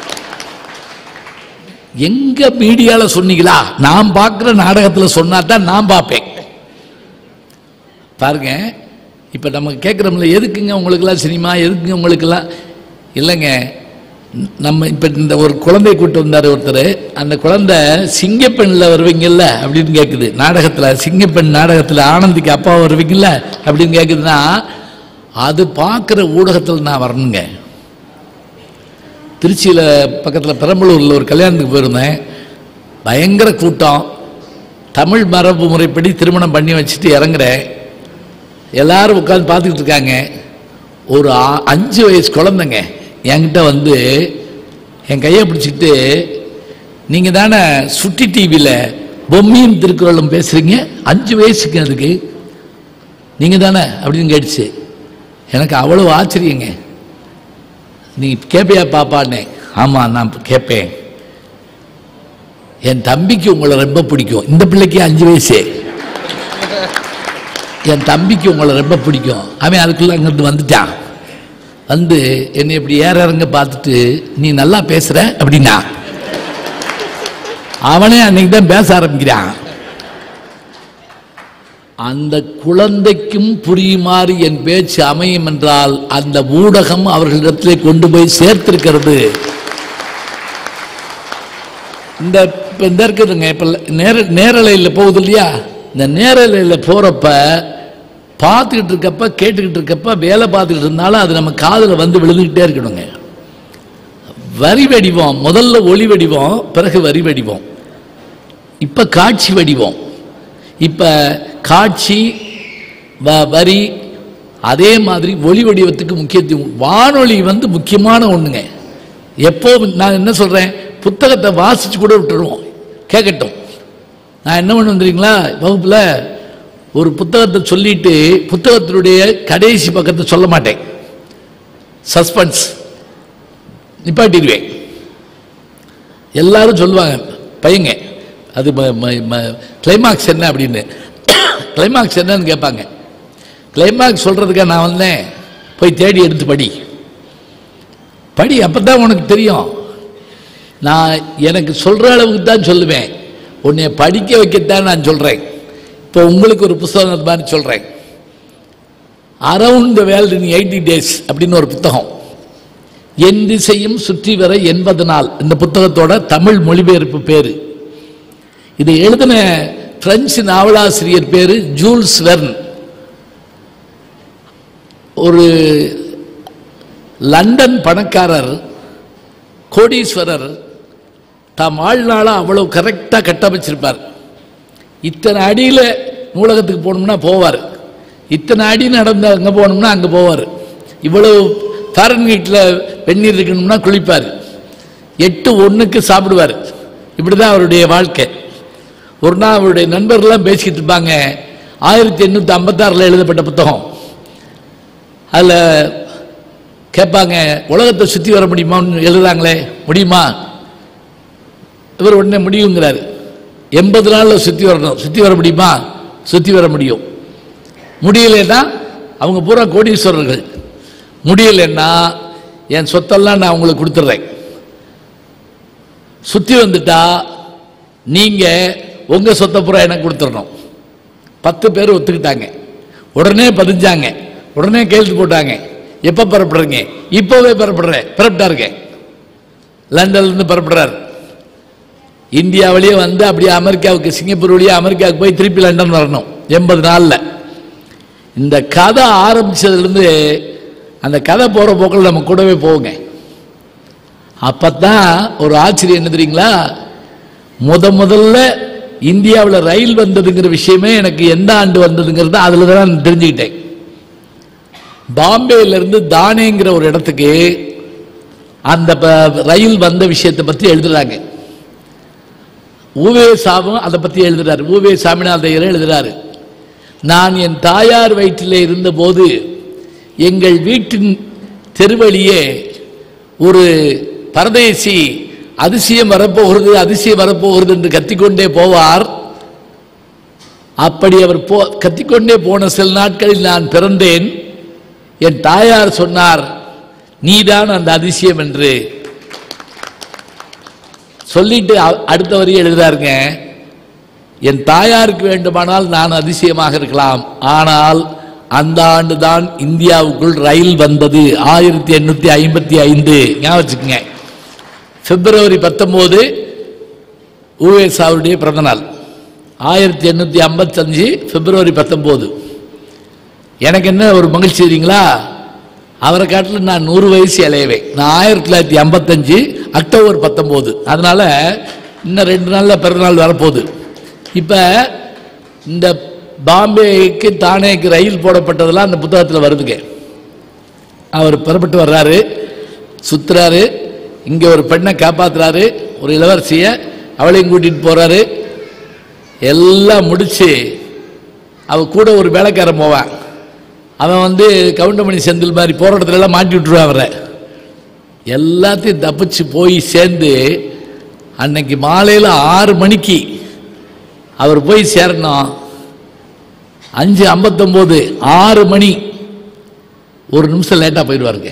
எங்க மீடியால சொன்னீங்களா நான் பார்க்குற நாடகத்தில் சொன்னா தான் நான் பார்ப்பேன் பாருங்க இப்போ நம்ம கேட்குறோம்ல எதுக்குங்க உங்களுக்கெல்லாம் சினிமா எதுக்குங்க உங்களுக்கெல்லாம் இல்லைங்க நம்ம இப்போ இந்த ஒரு குழந்தை கூட்டு வந்தார் ஒருத்தர் அந்த குழந்தை சிங்கப்பெண்ணில் வருவீங்கல்ல அப்படின்னு கேட்குது நாடகத்தில் சிங்கப்பெண் நாடகத்தில் ஆனந்திக்கு அப்பா வருவீங்கல்ல அப்படின்னு கேட்குதுன்னா அது பார்க்குற ஊடகத்தில் நான் வரணுங்க திருச்சியில் பக்கத்தில் பெரம்பலூரில் ஒரு கல்யாணத்துக்கு போயிருந்தேன் பயங்கர கூட்டம் தமிழ் மரபு முறைப்படி திருமணம் பண்ணி வச்சுட்டு இறங்குறேன் எல்லாரும் உட்காந்து பார்த்துக்கிட்டு இருக்காங்க ஒரு ஆ- அஞ்சு வயசு குழந்தைங்க என்கிட்ட வந்து என் கையை பிடிச்சிக்கிட்டு நீங்கள் தானே சுட்டி டிவியில் பொம்மியும் திருக்குறளும் பேசுகிறீங்க அஞ்சு வயசுக்கு அதுக்கு நீங்கள் தானே அப்படின்னு கேட்டுச்சு எனக்கு அவ்வளோ ஆச்சரியங்க நீ கேட்பியா பாப்பான்னே ஆமாம் நான் கேட்பேன் என் தம்பிக்கு உங்களை ரொம்ப பிடிக்கும் இந்த பிள்ளைக்கு அஞ்சு வயசு என் தம்பிக்கு உங்களை ரொம்ப பிடிக்கும் அவன் அதுக்குள்ள அங்கிருந்து வந்துட்டான் வந்து என்னை இப்படி ஏற இறங்க பார்த்துட்டு நீ நல்லா பேசுற அப்படின்னா அவனே அன்னைக்கு தான் பேச ஆரம்பிக்கிறான் அந்த குழந்தைக்கும் புரியுமாறு என் பேச்சு அமையும் என்றால் அந்த ஊடகம் அவர்களிடத்திலே கொண்டு போய் சேர்த்திருக்கிறது இந்த இப்போ இந்த இருக்குதுங்க இப்போ நேர நேரலையில் போகுது இல்லையா இந்த நேரலையில் போகிறப்ப பார்த்துக்கிட்டு இருக்கப்ப கேட்டுக்கிட்டு இருக்கப்ப வேலை பார்த்துக்கிட்டு இருந்தாலும் அது நம்ம காதில் வந்து விழுந்துக்கிட்டே இருக்கணுங்க வரி வடிவம் முதல்ல ஒளி வடிவம் பிறகு வரி வடிவம் இப்போ காட்சி வடிவம் இப்போ காட்சி வ- வரி அதே மாதிரி ஒளி வடிவத்துக்கு முக்கியத்துவம் வானொலி வந்து முக்கியமான ஒண்ணுங்க எப்போ நான் என்ன சொல்றேன் புத்தகத்தை வாசிச்சு கூட விட்டுருவோம் கேட்கட்டும் நான் என்ன பண்ண தெரியுங்களா வகுப்புல ஒரு புத்தகத்தை சொல்லிட்டு புத்தகத்தினுடைய கடைசி பக்கத்தை சொல்ல மாட்டேன் சஸ்பென்ஸ் நிப்பாட்டிடுவேன் எல்லாரும் சொல்லுவாங்க பையங்க அது கிளைமாக்ஸ் என்ன அப்படின்னு கிளைமாக்ஸ் என்னன்னு கேட்பாங்க கிளைமாக்ஸ் சொல்றதுக்காக நான் வந்தேன் போய் தேடி எடுத்து படி படி அப்பதான் உனக்கு தெரியும் நான் எனக்கு சொல்ற அளவுக்கு தான் சொல்லுவேன் உன்னை படிக்க வைக்கத்தான் நான் சொல்றேன் இப்போ உங்களுக்கு ஒரு புத்தகம் அது மாதிரி சொல்றேன் around the world in eighty days அப்படின்னு ஒரு புத்தகம் என் திசையும் சுற்றி வர என்பதனால் இந்த புத்தகத்தோட தமிழ் மொழிபெயர்ப்பு பேரு இதை எழுதின பிரெஞ்சு நாவலாசிரியர் பேரு ஜூல்ஸ் வெர்ன் ஒரு லண்டன் பணக்காரர் கோடீஸ்வரர் தாம் வாழ்நாள அவ்வளவு கரெக்டாக கட்டமைச்சிருப்பார் இத்தனை அடியில் நூலகத்துக்கு போகணும்னா போவார் இத்தனை அடி நடந்து அங்கே போகணும்னா அங்கே போவார் இவ்வளவு ஃபாரன்ஹீட்டில் வெந்நீர் இருக்கணும்னா குளிப்பார் எட்டு ஒன்றுக்கு சாப்பிடுவார் இப்படி தான் அவருடைய வாழ்க்கை ஒரு நாள் அவருடைய நண்பர்கள்லாம் பேசிக்கிட்டு இருப்பாங்க ஆயிரத்தி எண்ணூற்றி ஐம்பத்தாறில் எழுதப்பட்ட புத்தகம் அதில் கேட்பாங்க உலகத்தை சுற்றி வர முடியுமான்னு எழுதுறாங்களே முடியுமா இவர் உடனே முடியுங்கிறாரு எண்பது நாளில் சுற்றி வரணும் சுற்றி வர முடியுமா சுற்றி வர முடியும் முடியலைன்னா அவங்க பூரா கோடீஸ்வரர்கள் முடியலைன்னா என் சொத்தெல்லாம் நான் உங்களுக்கு கொடுத்துட்றேன் சுற்றி வந்துட்டா நீங்கள் உங்கள் சொத்தை பூரா எனக்கு கொடுத்துடணும் பத்து பேர் ஒத்துக்கிட்டாங்க உடனே பதிஞ்சாங்க உடனே கையெழுத்து போட்டாங்க எப்போ புறப்படுறீங்க இப்போவே புறப்படுறேன் புறப்பட்டாருங்க லண்டன்லேருந்து புறப்படுறாரு இந்தியா வழியே வந்து அப்படியே அமெரிக்காவுக்கு சிங்கப்பூர் வழியா அமெரிக்காவுக்கு போய் திருப்பி லண்டன் வரணும் எண்பது நாளில் இந்த கதை ஆரம்பிச்சதுலேருந்து அந்த கதை போகிற போக்கில் நம்ம கூடவே போவோங்க அப்பதான் ஒரு ஆச்சரியம் என்ன தெரியுங்களா முத முதல்ல இந்தியாவில் ரயில் வந்ததுங்கிற விஷயமே எனக்கு எந்த ஆண்டு வந்ததுங்கிறது அதில் தான் நான் தெரிஞ்சுக்கிட்டேன் பாம்பேல இருந்து தானேங்கிற ஒரு இடத்துக்கு அந்த ப- ரயில் வந்த விஷயத்தை பற்றி எழுதுறாங்க ஊவே சாவும் அதை பற்றி எழுதுறாரு ஊவே சாமிநாதையர் எழுதுறாரு நான் என் தாயார் வயிற்றிலே இருந்தபோது எங்கள் வீட்டின் தெருவழியே ஒரு பரதேசி அதிசயம் வரப்போகிறது அதிசயம் வரப்போகிறது என்று கத்திக்கொண்டே போவார் அப்படி அவர் போ கத்திக்கொண்டே போன சில நாட்களில் நான் பிறந்தேன் என் தாயார் சொன்னார் நீதான் அந்த அதிசயம் என்று சொல்லிட்டு அ- அடுத்த வரி எழுதுறாருங்க என் தாயாருக்கு வேண்டுமானால் நான் அதிசயமாக இருக்கலாம் ஆனால் அந்த ஆண்டு தான் இந்தியாவுக்குள் ரயில் வந்தது ஆயிரத்தி எண்ணூத்தி ஐம்பத்தி ஐந்து ஞாபகம் வச்சுக்கோங்க பிப்ரவரி பத்தொன்பது ஊஎஸ் அவருடைய பிறந்தநாள் ஆயிரத்தி எண்ணூற்றி ஐம்பத்தஞ்சு பிப்ரவரி பத்தொம்போது எனக்கு என்ன ஒரு மகிழ்ச்சி தெரியுங்களா அவரை காட்டில் நான் நூறு வயசு இளையவேன் நான் ஆயிரத்தி தொள்ளாயிரத்தி ஐம்பத்தஞ்சு அக்டோபர் பத்தொம்போது அதனால இன்னும் ரெண்டு நாளில் பிறந்தநாள் வரப்போகுது இப்போ இந்த பாம்பேக்கு தானேக்கு ரயில் போடப்பட்டதெல்லாம் அந்த புத்தகத்தில் வருதுங்க அவர் புறப்பட்டு வர்றாரு சுத்துறாரு இங்கே ஒரு பெண்ணை காப்பாத்துறாரு ஒரு இளவரசியை அவளையும் கூட்டிட்டு போறாரு எல்லாம் முடிச்சு அவ கூட ஒரு வேலைக்காரன் போவான் அவன் வந்து கவுண்டமணி செந்தில் மாதிரி போகிற இடத்துல எல்லாம் மாட்டி விட்டுருவான் அவரை எல்லாத்தையும் தப்பிச்சு போய் சேர்ந்து அன்னைக்கு மாலையில் ஆறு மணிக்கு அவர் போய் சேரணும் அஞ்சு ஐம்பத்தொம்போது ஆறு மணி ஒரு நிமிஷம் லேட்டாக போயிடுவாருங்க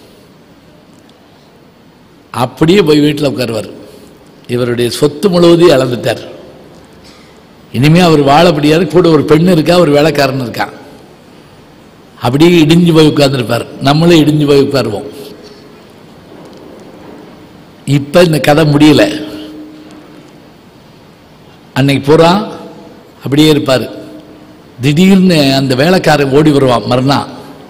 அப்படியே போய் வீட்டில் உட்காருவார் இவருடைய சொத்து முழுவதையும் இழந்துட்டார் இனிமே அவர் வாழ முடியாது கூட ஒரு பெண் இருக்கா ஒரு வேலைக்காரன் இருக்கான் அப்படியே இடிஞ்சு போய் உட்கார்ந்துருப்பார் நம்மளும் இடிஞ்சு போய் உட்காருவோம் இப்ப இந்த கதை முடியல அன்னைக்கு பூரா அப்படியே இருப்பார் திடீர்னு அந்த வேலைக்காரன் ஓடி வருவான் மறுநாள்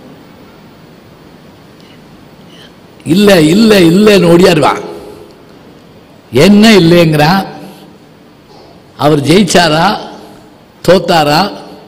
இல்ல இல்ல இல்லைன்னு ஓடியாருவான் என்ன இல்லைங்கிறான் அவர் ஜெயிச்சாரா தோத்தாரா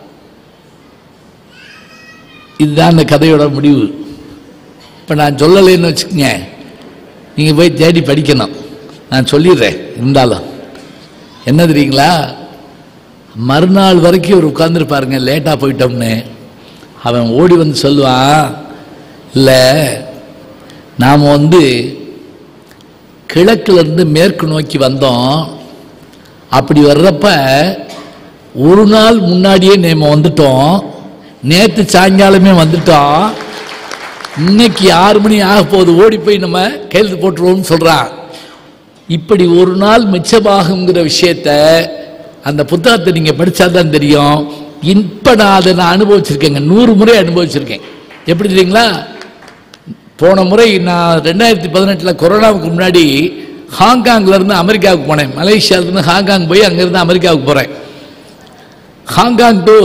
இதுதான் அந்த கதையோட முடிவு இப்போ நான் சொல்லலைன்னு வச்சுக்கோங்க நீங்கள் போய் தேடி படிக்கணும் நான் சொல்லிடுறேன் இருந்தாலும் என்ன தெரியுங்களா மறுநாள் வரைக்கும் அவர் உட்கார்ந்துருப்பாருங்க லேட்டாக போயிட்டோம்னு அவன் ஓடி வந்து சொல்லுவான் இல்லை நாம் வந்து கிழக்குலேருந்து மேற்கு நோக்கி வந்தோம் அப்படி வர்றப்ப ஒரு நாள் முன்னாடியே நம்ம வந்துட்டோம் நேற்று சாயங்காலமே வந்துட்டோம் இன்னைக்கு ஆறு மணி ஆக போகுது ஓடி போய் நம்ம கையெழுத்து போட்டுருவோம்னு சொல்றான் இப்படி ஒரு நாள் மிச்சமாகுங்கிற விஷயத்த அந்த புத்தகத்தை நீங்க படிச்சாதான் தெரியும் இப்ப நான் அதை நான் அனுபவிச்சிருக்கேங்க நூறு முறை அனுபவிச்சிருக்கேன் எப்படி தெரியுங்களா போன முறை நான் ரெண்டாயிரத்தி பதினெட்டில் கொரோனாவுக்கு முன்னாடி ஹாங்காங்ல இருந்து அமெரிக்காவுக்கு போனேன் மலேசியால இருந்து ஹாங்காங் போய் அங்கிருந்து அமெரிக்காவுக்கு போறேன் ஹாங்காங் டு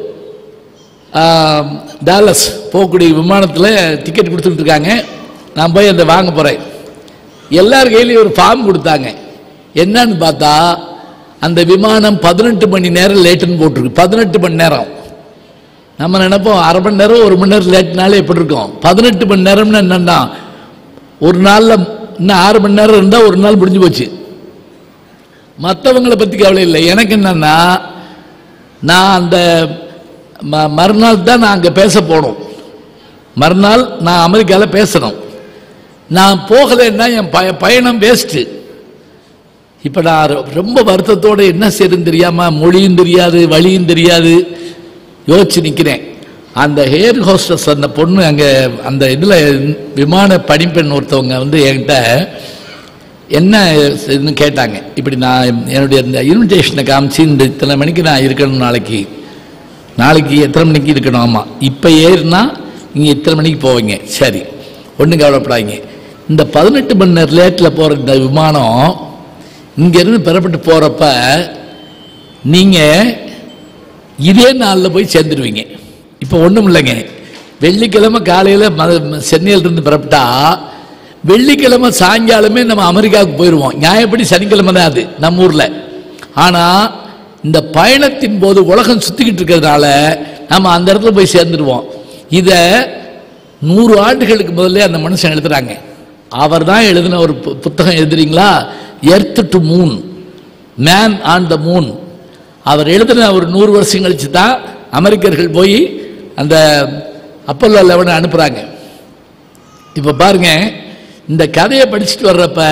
டாலஸ் போகக்கூடிய விமானத்தில் டிக்கெட் கொடுத்துட்டு இருக்காங்க நான் போய் அதை வாங்க போகிறேன் எல்லார் கையிலையும் ஒரு ஃபார்ம் கொடுத்தாங்க என்னன்னு பார்த்தா அந்த விமானம் பதினெட்டு மணி நேரம் லேட்டுன்னு போட்டிருக்கு பதினெட்டு மணி நேரம் நம்ம நினைப்போம் அரை மணி நேரம் ஒரு மணி நேரம் லேட்னாலே எப்படி இருக்கும் பதினெட்டு மணி நேரம்னு என்னன்னா ஒரு நாளில் இன்னும் ஆறு மணி நேரம் இருந்தால் ஒரு நாள் முடிஞ்சு போச்சு மற்றவங்களை பற்றி கவலை இல்லை எனக்கு என்னன்னா நான் அந்த ம- மறுநாள் தான் நான் அங்கே பேச போகணும் மறுநாள் நான் அமெரிக்காவில் பேசணும் நான் போகலைன்னா என் பய பயணம் வேஸ்ட்டு இப்போ நான் ரொ- ரொம்ப வருத்தத்தோடு என்ன செய்யறதுன்னு தெரியாமல் மொழியும் தெரியாது வழியும் தெரியாது யோசிச்சு நிற்கிறேன் அந்த ஹேர் ஹோஸ்டஸ் அந்த பொண்ணு அங்கே அந்த இதில் விமான பணிப்பெண் ஒருத்தவங்க வந்து என்கிட்ட என்ன இதுன்னு கேட்டாங்க இப்படி நான் என்னுடைய இந்த இன்விடேஷனை காமிச்சு இந்த இத்தனை மணிக்கு நான் இருக்கணும் நாளைக்கு நாளைக்கு எத்தனை மணிக்கு இருக்கணும் ஆமாம் இப்போ ஏறினா நீங்கள் இத்தனை மணிக்கு போவீங்க சரி ஒன்றும் கவலைப்படாதீங்க இந்த பதினெட்டு மணி நேரம் லேட்டில் போகிற இந்த விமானம் இங்கேருந்து பெறப்பட்டு போகிறப்ப நீங்கள் இதே நாளில் போய் சேர்ந்துருவீங்க இப்போ ஒன்றும் இல்லைங்க வெள்ளிக்கிழமை காலையில் ம சென்னையிலிருந்து புறப்பட்டா வெள்ளிக்கிழமை சாயங்காலமே நம்ம அமெரிக்காவுக்கு போயிடுவோம் நியாயப்படி சனிக்கிழமை தான் அது நம்ம ஊரில் ஆனால் இந்த பயணத்தின் போது உலகம் சுற்றிக்கிட்டு இருக்கிறதுனால நம்ம அந்த இடத்துல போய் சேர்ந்துருவோம் இதை நூறு ஆண்டுகளுக்கு முதல்ல அந்த மனுஷன் எழுதுறாங்க அவர் தான் எழுதின ஒரு பு- புத்தகம் எழுதுறீங்களா earth to moon man on the moon அவர் எழுதின ஒரு நூறு வருஷம் கழிச்சு தான் அமெரிக்கர்கள் போய் அந்த அப்பல்லோ லெவனை அனுப்புகிறாங்க இப்போ பாருங்க இந்த கதையை படிச்சுட்டு வர்றப்ப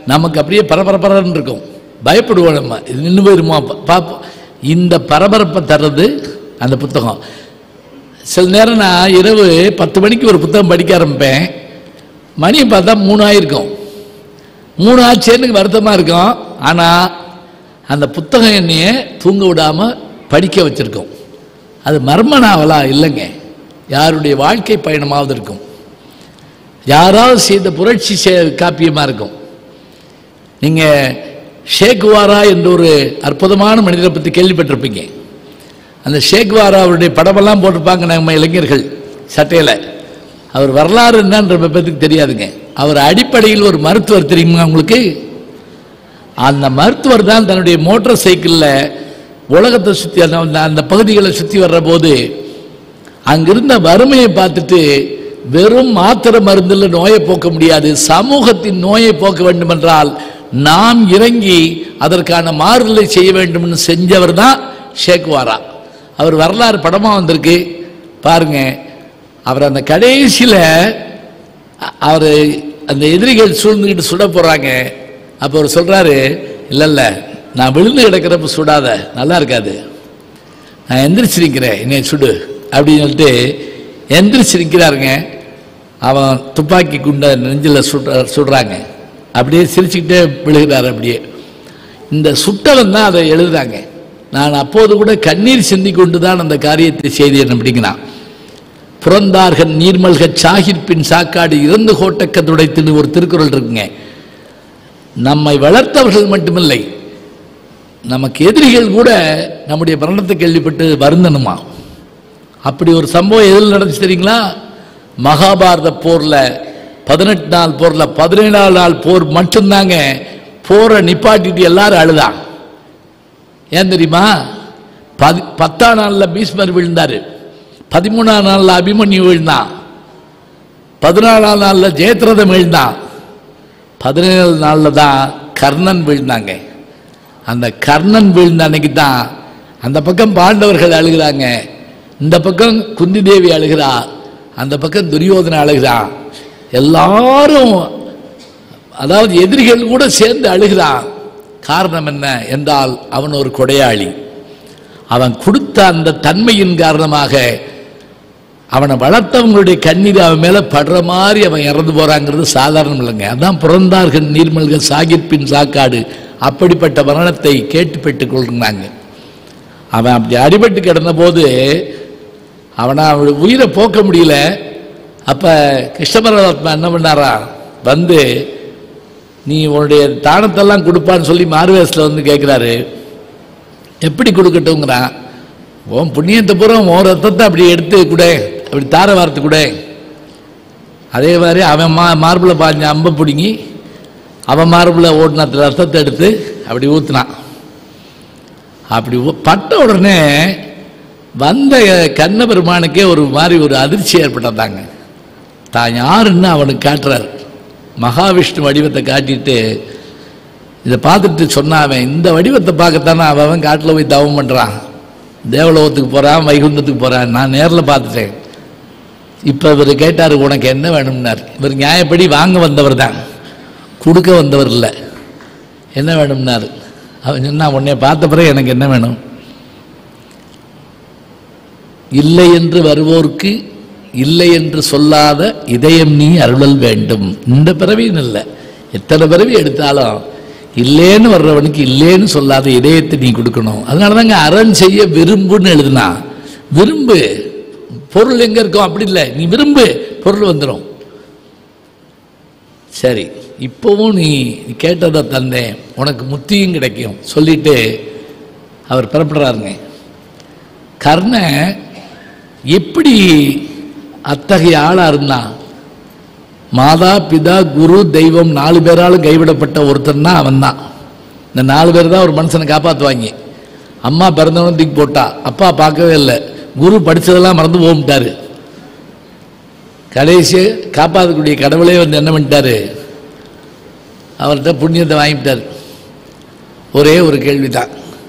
நமக்கு அப்படியே பரபரப்பரன்னு இருக்கும் பயப்படுவோம் நம்ம இது நின்று போயிருமா பார்ப்போம் இந்த பரபரப்பை தர்றது அந்த புத்தகம் சில நேரம் நான் இரவு பத்து மணிக்கு ஒரு புத்தகம் படிக்க ஆரம்பிப்பேன் மணியை பார்த்தா மூணு ஆயிருக்கும் மூணு ஆச்சேன்னு வருத்தமாக இருக்கும் ஆனால் அந்த புத்தகம் என்னைய தூங்க விடாமல் படிக்க வச்சிருக்கோம் அது மர்ம நாவலா இல்லைங்க யாருடைய வாழ்க்கை பயணமாவது இருக்கும் யாராவது செய்த புரட்சி செ- காப்பியமா இருக்கும் நீங்கள் ஷேக்வாரா என்ற ஒரு அற்புதமான மனிதரை பற்றி கேள்விப்பட்டிருப்பீங்க அந்த ஷேக்வாரா அவருடைய படமெல்லாம் போட்டிருப்பாங்க நம்ம இளைஞர்கள் சட்டையில் அவர் வரலாறு என்னன்ற பேருக்கு தெரியாதுங்க அவர் அடிப்படையில் ஒரு மருத்துவர் தெரியுமா உங்களுக்கு அந்த மருத்துவர் தான் தன்னுடைய மோட்டார் சைக்கிளில் உலகத்தை சுற்றி அந்த அந்த பகுதிகளை சுற்றி வர்ற போது அங்கிருந்த வறுமையை பார்த்துட்டு வெறும் மாத்திரை மருந்தில் நோயை போக்க முடியாது சமூகத்தின் நோயை போக்க வேண்டுமென்றால் நாம் இறங்கி அதற்கான மாறுதலை செய்ய வேண்டும்னு செஞ்சவர் தான் ஷேக்வாரா அவர் வரலாறு படமாக வந்திருக்கு பாருங்க அவர் அந்த கடைசியில் அவர் அந்த எதிரிகள் சூழ்ந்துக்கிட்டு சுட போகிறாங்க அப்போ அவர் சொல்கிறாரு இல்லை இல்லை நான் விழுந்து கிடக்கிறப்ப சுடாத நல்லா இருக்காது நான் எந்திரிச்சு நிற்கிறேன் என்னை சுடு அப்படின்னு சொல்லிட்டு எந்திரிச்சு நிற்கிறாருங்க அவன் துப்பாக்கி குண்ட நெஞ்சில் சுட சுடுறாங்க அப்படியே சிரிச்சுக்கிட்டே விழுகிறார் அப்படியே இந்த சுட்டவன் தான் அதை எழுதுறாங்க நான் அப்போது கூட கண்ணீர் சிந்தி கொண்டு தான் அந்த காரியத்தை செய்தேன் அப்படிங்கிறான் புறந்தார்கள் நீர்மல்க சாகிற்பின் சாக்காடு இறந்து கோட்டக்க துடைத்துன்னு ஒரு திருக்குறள் இருக்குங்க நம்மை வளர்த்தவர்கள் மட்டுமில்லை நமக்கு எதிரிகள் கூட நம்முடைய மரணத்தை கேள்விப்பட்டு வருந்தணுமா அப்படி ஒரு சம்பவம் எதில் நடந்துச்சு தெரியுங்களா மகாபாரத போர்ல பதினெட்டு நாள் போர்ல பதினேழாவது நாள் போர் மட்டும்தாங்க போரை நிப்பாட்டிட்டு எல்லாரும் அழுதான் ஏன் தெரியுமா பதி பத்தாம் நாளில் பீஷ்மர் விழுந்தாரு பதிமூணாம் நாளில் அபிமன்யு விழுந்தான் பதினாலாம் நாளில் ஜெயத்ரதம் விழுந்தான் பதினேழு நாளில் தான் கர்ணன் விழுந்தாங்க அந்த கர்ணன் விழுந்த அன்னைக்கு தான் அந்த பக்கம் பாண்டவர்கள் அழுகிறாங்க இந்த பக்கம் குந்தி தேவி அழுகிறா அந்த பக்கம் துரியோதன அழுகிறான் எல்லாரும் அதாவது எதிரிகள் கூட சேர்ந்து அழுகிறான் காரணம் என்ன என்றால் அவன் ஒரு கொடையாளி அவன் கொடுத்த அந்த தன்மையின் காரணமாக அவனை வளர்த்தவங்களுடைய கண்ணீர் அவன் மேல படுற மாதிரி அவன் இறந்து போறாங்கிறது சாதாரணம் இல்லைங்க அதான் பிறந்தார்கள் நீர்மல்கள் சாகிற்பின் சாக்காடு அப்படிப்பட்ட மரணத்தை கேட்டு பெற்றுக் கொள்றாங்க அவன் அப்படி அடிபட்டு கிடந்த போது அவனை அவனுடைய உயிரை போக்க முடியல அப்ப கிருஷ்ணபரமாத்மா என்ன பண்ணாரா வந்து நீ உன்னுடைய தானத்தெல்லாம் கொடுப்பான்னு சொல்லி மார்வேஸில் வந்து கேட்குறாரு எப்படி கொடுக்கட்டுங்கிறான் உன் புண்ணியத்தை பூரா உன் ரத்தத்தை அப்படி எடுத்து கூட அப்படி தார வார்த்து கூட அதே மாதிரி அவன் மா மார்பில் பாஞ்ச அம்பை பிடுங்கி அவன் மார்பில் ஓடின ரத்தத்தை எடுத்து அப்படி ஊத்துனான் அப்படி ஊ- பட்ட உடனே வந்த கண்ணபெருமானுக்கே ஒரு மாதிரி ஒரு அதிர்ச்சி ஏற்பட்டதாங்க தான் யாருன்னு அவனுக்கு காட்டுறார் மகாவிஷ்ணு வடிவத்தை காட்டிட்டு இதை பார்த்துட்டு சொன்னாவன் இந்த வடிவத்தை பார்க்கத்தானே அவன் அவன் காட்டில் போய் தவம் பண்ணுறான் தேவலோகத்துக்கு போகிறான் வைகுந்தத்துக்கு போகிறான் நான் நேரில் பார்த்துட்டேன் இப்போ இவர் கேட்டார் உனக்கு என்ன வேணும்னார் இவர் நியாயப்படி வாங்க வந்தவர் தான் கொடுக்க வந்தவர் இல்லை என்ன வேணும்னார் அவன் சொன்னா உன்னை பார்த்த பிறகு எனக்கு என்ன வேணும் இல்லை என்று வருவோர்க்கு இல்லை என்று சொல்லாத இதயம் நீ அருளல் வேண்டும் இந்த பிறவின்னு இல்லை எத்தனை பிறவி எடுத்தாலும் இல்லேன்னு வர்றவனுக்கு இல்லேன்னு சொல்லாத இதயத்தை நீ கொடுக்கணும் அதனால தாங்க அரண் செய்ய விரும்புன்னு எழுதுனா விரும்பு பொருள் எங்க இருக்கும் அப்படி இல்லை நீ விரும்பு பொருள் வந்துடும் சரி இப்போவும் நீ கேட்டதை தந்தேன் உனக்கு முத்தியும் கிடைக்கும் சொல்லிட்டு அவர் புறப்படுறாருங்க கர்ணன் எப்படி அத்தகைய ஆளா இருந்தான் மாதா பிதா குரு தெய்வம் நாலு பேராலும் கைவிடப்பட்ட ஒருத்தன் தான் அவன் தான் இந்த நாலு பேர் தான் ஒரு மனுஷனை காப்பாற்றுவாங்க அம்மா பிறந்தவனும் தூக்கி போட்டா அப்பா பார்க்கவே இல்லை குரு படிச்சதெல்லாம் மறந்து போகட்டாரு கடைசி காப்பாற்றக்கூடிய கடவுளே வந்து என்ன பண்ணிட்டாரு அவர்கிட்ட புண்ணியத்தை வாங்கிட்டார் ஒரே ஒரு கேள்விதான்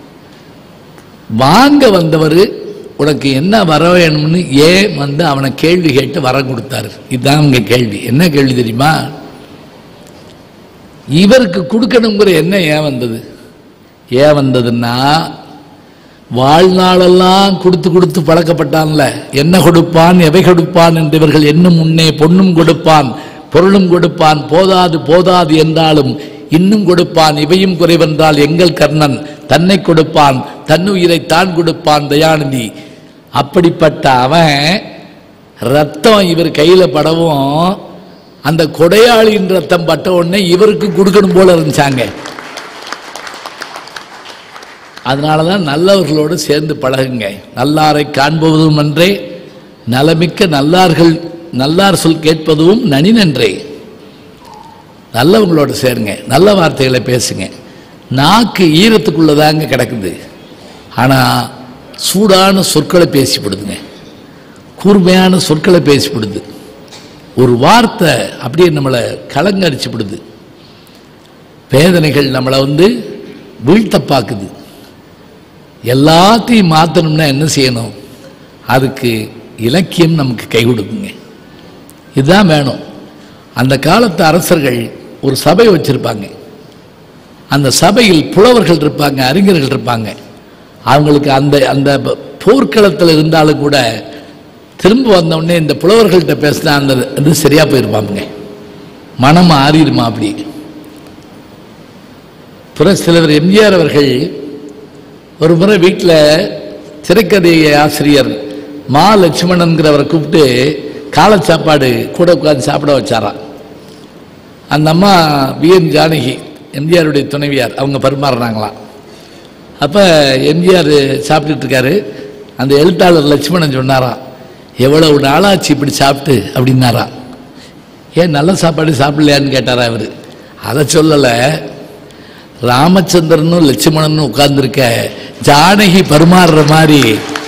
வாங்க வந்தவர் உனக்கு என்ன வர வேணும்னு ஏன் வந்து அவனை கேள்வி கேட்டு வரம் கொடுத்தாரு இதுதான் உங்க கேள்வி என்ன கேள்வி தெரியுமா இவருக்கு கொடுக்கணுங்கிற எண்ணம் ஏன் வந்தது ஏன் வந்ததுன்னா வாழ்நாளெல்லாம் கொடுத்து கொடுத்து பழக்கப்பட்டான்ல என்ன கொடுப்பான் எவை கொடுப்பான் என்று இவர்கள் எண்ணும் முன்னே பொன்னும் கொடுப்பான் பொருளும் கொடுப்பான் போதாது போதாது என்றாலும் இன்னும் கொடுப்பான் இவையும் குறைவென்றால் எங்கள் கர்ணன் தன்னை கொடுப்பான் தன்னுயிரை தான் கொடுப்பான் தயாநிதி அப்படிப்பட்ட அவன் ரத்தம் இவர் கையில் படவும் அந்த கொடையாளியின் ரத்தம் பட்ட உடனே இவருக்கு கொடுக்கணும் போல இருந்துச்சாங்க அதனால தான் நல்லவர்களோடு சேர்ந்து பழகுங்க நல்லாரை காண்பதும் நன்றே நலமிக்க நல்லார்கள் நல்லார் சொல் கேட்பதும் நனி நன்றே நல்லவங்களோட சேருங்க நல்ல வார்த்தைகளை பேசுங்க நாக்கு ஈரத்துக்குள்ளதாங்க கிடக்குது ஆனால் சூடான சொற்களை பேசிவிடுதுங்க கூர்மையான சொற்களை பேசிவிடுது ஒரு வார்த்தை அப்படியே நம்மளை கலங்கடிச்சுவிடுது வேதனைகள் நம்மளை வந்து வீழ்த்த பார்க்குது எல்லாத்தையும் மாற்றணும்னா என்ன செய்யணும் அதுக்கு இலக்கியம் நமக்கு கை கொடுக்குங்க இதுதான் வேணும் அந்த காலத்து அரசர்கள் ஒரு சபை வச்சிருப்பாங்க அந்த சபையில் புலவர்கள் இருப்பாங்க அறிஞர்கள் இருப்பாங்க அவங்களுக்கு அந்த அந்த ப- போர்க்களத்தில் இருந்தாலும் கூட திரும்ப வந்த உடனே இந்த புலவர்கள்ட்ட பேசினா அந்த இது சரியா போயிருப்பாங்க மனம் ஆறிடுமா அப்படி புரட்சித்தலைவர் எம்ஜிஆர் அவர்கள் ஒரு முறை வீட்டில் திரைக்கதை ஆசிரியர் மா லட்சுமணன்கிறவரை கூப்பிட்டு காலை சாப்பாடு கூட உட்காந்து சாப்பிட வச்சாராம் அந்த அம்மா பிஎன் ஜானகி எம்ஜிஆருடைய துணைவியார் அவங்க பரிமாறுறாங்களாம் அப்போ எம்ஜிஆர் சாப்பிட்டுட்டு இருக்காரு அந்த எழுத்தாளர் லட்சுமணன் சொன்னாராம் எவ்வளவு நாளாச்சு இப்படி சாப்பிட்டு அப்படின்னாராம் ஏன் நல்ல சாப்பாடு சாப்பிடலையான்னு கேட்டாரா இவர் அதை சொல்லலை ராமச்சந்திரனும் லட்சுமணனும் உட்கார்ந்துருக்க ஜானகி பரிமாறுற மாதிரி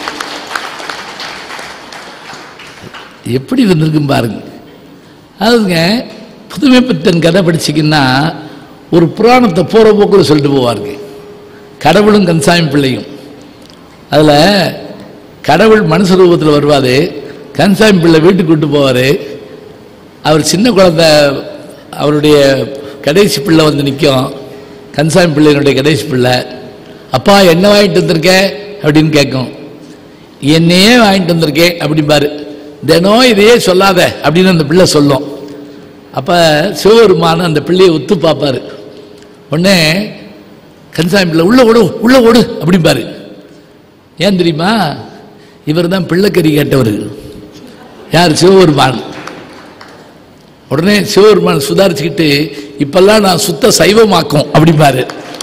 எப்படி இருந்திருக்கும் பாருங்க அதுங்க புதுமை பித்தன் கதை படிச்சிங்கன்னா ஒரு புராணத்தை போகிற போக்கில் சொல்லிட்டு போவாருங்க கடவுளும் கன்சாமி பிள்ளையும் அதில் கடவுள் மனுஷ ரூபத்தில் வருவார் கன்சாமி பிள்ளை வீட்டுக்கு கூட்டு போவார் அவர் சின்ன குழந்தை அவருடைய கடைசி பிள்ளை வந்து நிற்கும் கன்சாமி பிள்ளையினுடைய கடைசி பிள்ளை அப்பா என்ன வாங்கிட்டு வந்திருக்க அப்படின்னு கேட்கும் என்னையே வாங்கிட்டு வந்திருக்கேன் அப்படிம்பாரு தினம் இதையே சொல்லாத அப்படின்னு அந்த பிள்ளை சொல்லும் அப்போ சிவபெருமான் அந்த பிள்ளையை ஒத்து பார்ப்பாரு உடனே கன்சாமி பிள்ளை உள்ள ஓடு உள்ள ஓடு அப்படிம்பாரு ஏன் தெரியுமா இவர் தான் பிள்ளைக்கறி கேட்டவர் யார் சிவபெருமான் உடனே சிவபெருமான் சுதாரிச்சுக்கிட்டு இப்பெல்லாம் நான் சுத்த சைவமாக்கும் அப்படிம்பாரு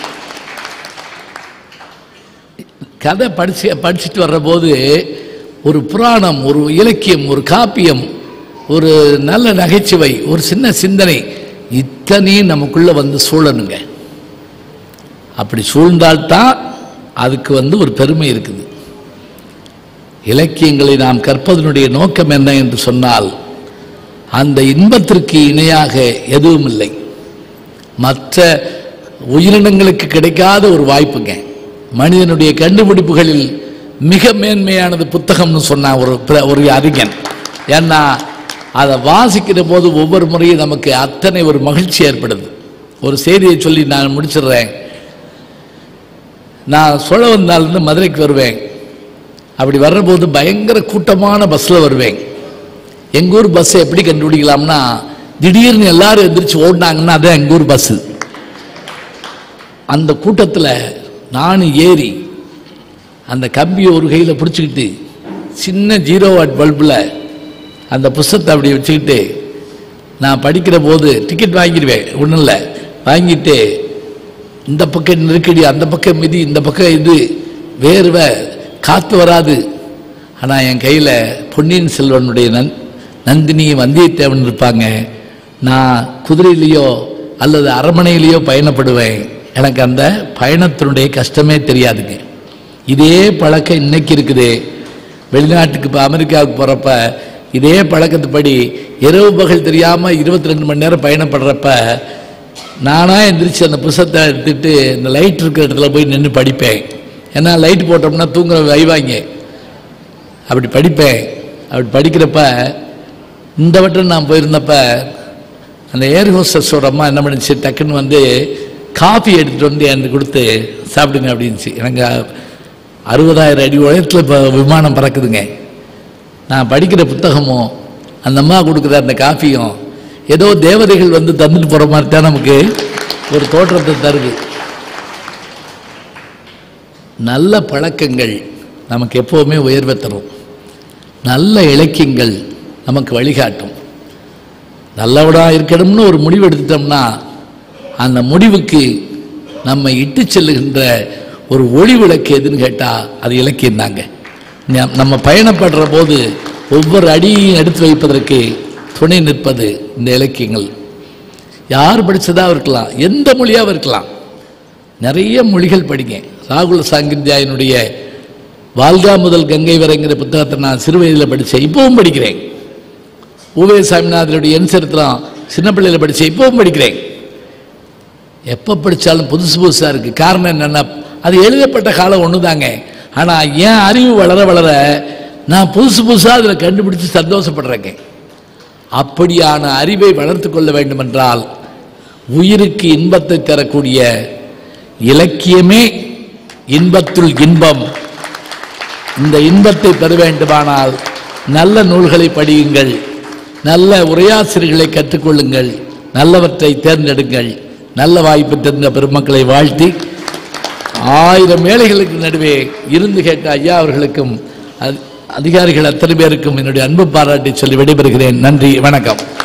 கதை படிச்சு படிச்சுட்டு வர்றபோது ஒரு புராணம் ஒரு இலக்கியம் ஒரு காப்பியம் ஒரு நல்ல நகைச்சுவை ஒரு சின்ன சிந்தனை இத்தனையும் நமக்குள்ள வந்து சூழணுங்க அப்படி சூழ்ந்தால்தான் அதுக்கு வந்து ஒரு பெருமை இருக்குது இலக்கியங்களை நாம் கற்பதனுடைய நோக்கம் என்ன என்று சொன்னால் அந்த இன்பத்திற்கு இணையாக எதுவும் இல்லை மற்ற உயிரினங்களுக்கு கிடைக்காத ஒரு வாய்ப்புங்க மனிதனுடைய கண்டுபிடிப்புகளில் மிக மேன்மையானது புத்தகம்னு சொன்னான் ஒரு பிர- ஒரு அறிஞன் ஏன்னா அதை வாசிக்கிற போது ஒவ்வொரு முறையும் நமக்கு அத்தனை ஒரு மகிழ்ச்சி ஏற்படுது ஒரு செய்தியை சொல்லி நான் முடிச்சிடுறேன் நான் சோழவந்தாலிருந்து மதுரைக்கு வருவேன் அப்படி வர்றபோது பயங்கர கூட்டமான பஸ்ஸில் வருவேன் எங்கள் ஊர் பஸ்ஸை எப்படி கண்டுபிடிக்கலாம்னா திடீர்னு எல்லாரும் எந்திரிச்சு ஓடினாங்கன்னா அதான் எங்கள் ஊர் பஸ்ஸு அந்த கூட்டத்தில் நானும் ஏறி அந்த கம்பியை ஒரு கையில் பிடிச்சிக்கிட்டு சின்ன ஜீரோ வாட் பல்பில் அந்த புஸ்தகத்தை அப்படி வச்சுக்கிட்டு நான் படிக்கிற போது டிக்கெட் வாங்கிடுவேன் ஒன்றும் இல்லை வாங்கிட்டு இந்த பக்கம் நெருக்கடி அந்த பக்கம் மிதி இந்த பக்கம் இது வேர்வை காற்று வராது ஆனால் என் கையில் பொன்னியின் செல்வனுடைய நன் நந்தினி வந்தியத்தேவன் இருப்பாங்க நான் குதிரையிலேயோ அல்லது அரமனையிலேயோ பயணப்படுவேன் எனக்கு அந்த பயணத்தினுடைய கஷ்டமே தெரியாதுங்க இதே பழக்கம் இன்னைக்கு இருக்குது வெளிநாட்டுக்கு இப்போ அமெரிக்காவுக்கு போகிறப்ப இதே பழக்கத்துப்படி இரவு பகல் தெரியாமல் இருபத்தி ரெண்டு மணி நேரம் பயணப்படுறப்ப நானாக எந்திரிச்சு அந்த புஸ்தகத்தை எடுத்துட்டு இந்த லைட் இருக்கிற இடத்துல போய் நின்று படிப்பேன் ஏன்னா லைட் போட்டோம்னா தூங்குற வைவாங்க அப்படி படிப்பேன் அப்படி படிக்கிறப்ப இந்த வட்டம் நான் போயிருந்தப்ப அந்த ஏர் ஹோஸ்டஸோட அம்மா என்ன பண்ணுச்சு டக்குன்னு வந்து காஃபி எடுத்துகிட்டு வந்து எனக்கு கொடுத்து சாப்பிடுங்க அப்படின்ச்சு எனக்கு அறுபதாயிரம் அடி உயரத்தில் இப்போ விமானம் பறக்குதுங்க நான் படிக்கிற புத்தகமும் அந்த அம்மா கொடுக்குற அந்த காஃபியும் ஏதோ தேவதைகள் வந்து தந்துட்டு போகிற மாதிரி தான் நமக்கு ஒரு தோற்றத்தை தருது நல்ல பழக்கங்கள் நமக்கு எப்போவுமே உயர்வை தரும் நல்ல இலக்கியங்கள் நமக்கு வழிகாட்டும் நல்லவடா இருக்கணும்னு ஒரு முடிவு எடுத்துட்டோம்னா அந்த முடிவுக்கு நம்ம இட்டு செல்லுகின்ற ஒரு ஒளி விளக்கு எதுன்னு கேட்டால் அது இலக்கியம் தாங்க நம்ம பயணப்படுற போது ஒவ்வொரு அடியையும் எடுத்து வைப்பதற்கு துணை நிற்பது இந்த இலக்கியங்கள் யார் படித்ததாக இருக்கலாம் எந்த மொழியாக இருக்கலாம் நிறைய மொழிகள் படிங்க ராகுல சாங்கித்யாயனுடைய வால்கா முதல் கங்கை வரைங்கிற புத்தகத்தை நான் சிறு வயதில் படித்தேன் இப்பவும் படிக்கிறேன் ஊவே சாமிநாதனுடைய என் சரித்திரம் சின்ன பிள்ளையில படித்தேன் இப்பவும் படிக்கிறேன் எப்போ படித்தாலும் புதுசு புதுசாக இருக்குது காரணம் என்னென்னா அது எழுதப்பட்ட காலம் ஒன்று தாங்க ஆனால் என் அறிவு வளர வளர நான் புதுசு புதுசாக அதில் கண்டுபிடிச்சு சந்தோஷப்படுறேங்க அப்படியான அறிவை வளர்த்து கொள்ள வேண்டுமென்றால் உயிருக்கு இன்பத்தை தரக்கூடிய இலக்கியமே இன்பத்துள் இன்பம் இந்த இன்பத்தை பெற வேண்டுமானால் நல்ல நூல்களை படியுங்கள் நல்ல உரையாசிரியர்களை கற்றுக்கொள்ளுங்கள் நல்லவற்றை தேர்ந்தெடுங்கள் நல்ல வாய்ப்பு தெரிந்த பெருமக்களை வாழ்த்தி ஆயிரம் ஏழைகளுக்கு நடுவே இருந்து கேட்ட ஐயா அவர்களுக்கும் அதி- அதிகாரிகள் அத்தனை பேருக்கும் என்னுடைய அன்பு பாராட்டி சொல்லி விடைபெறுகிறேன் நன்றி வணக்கம்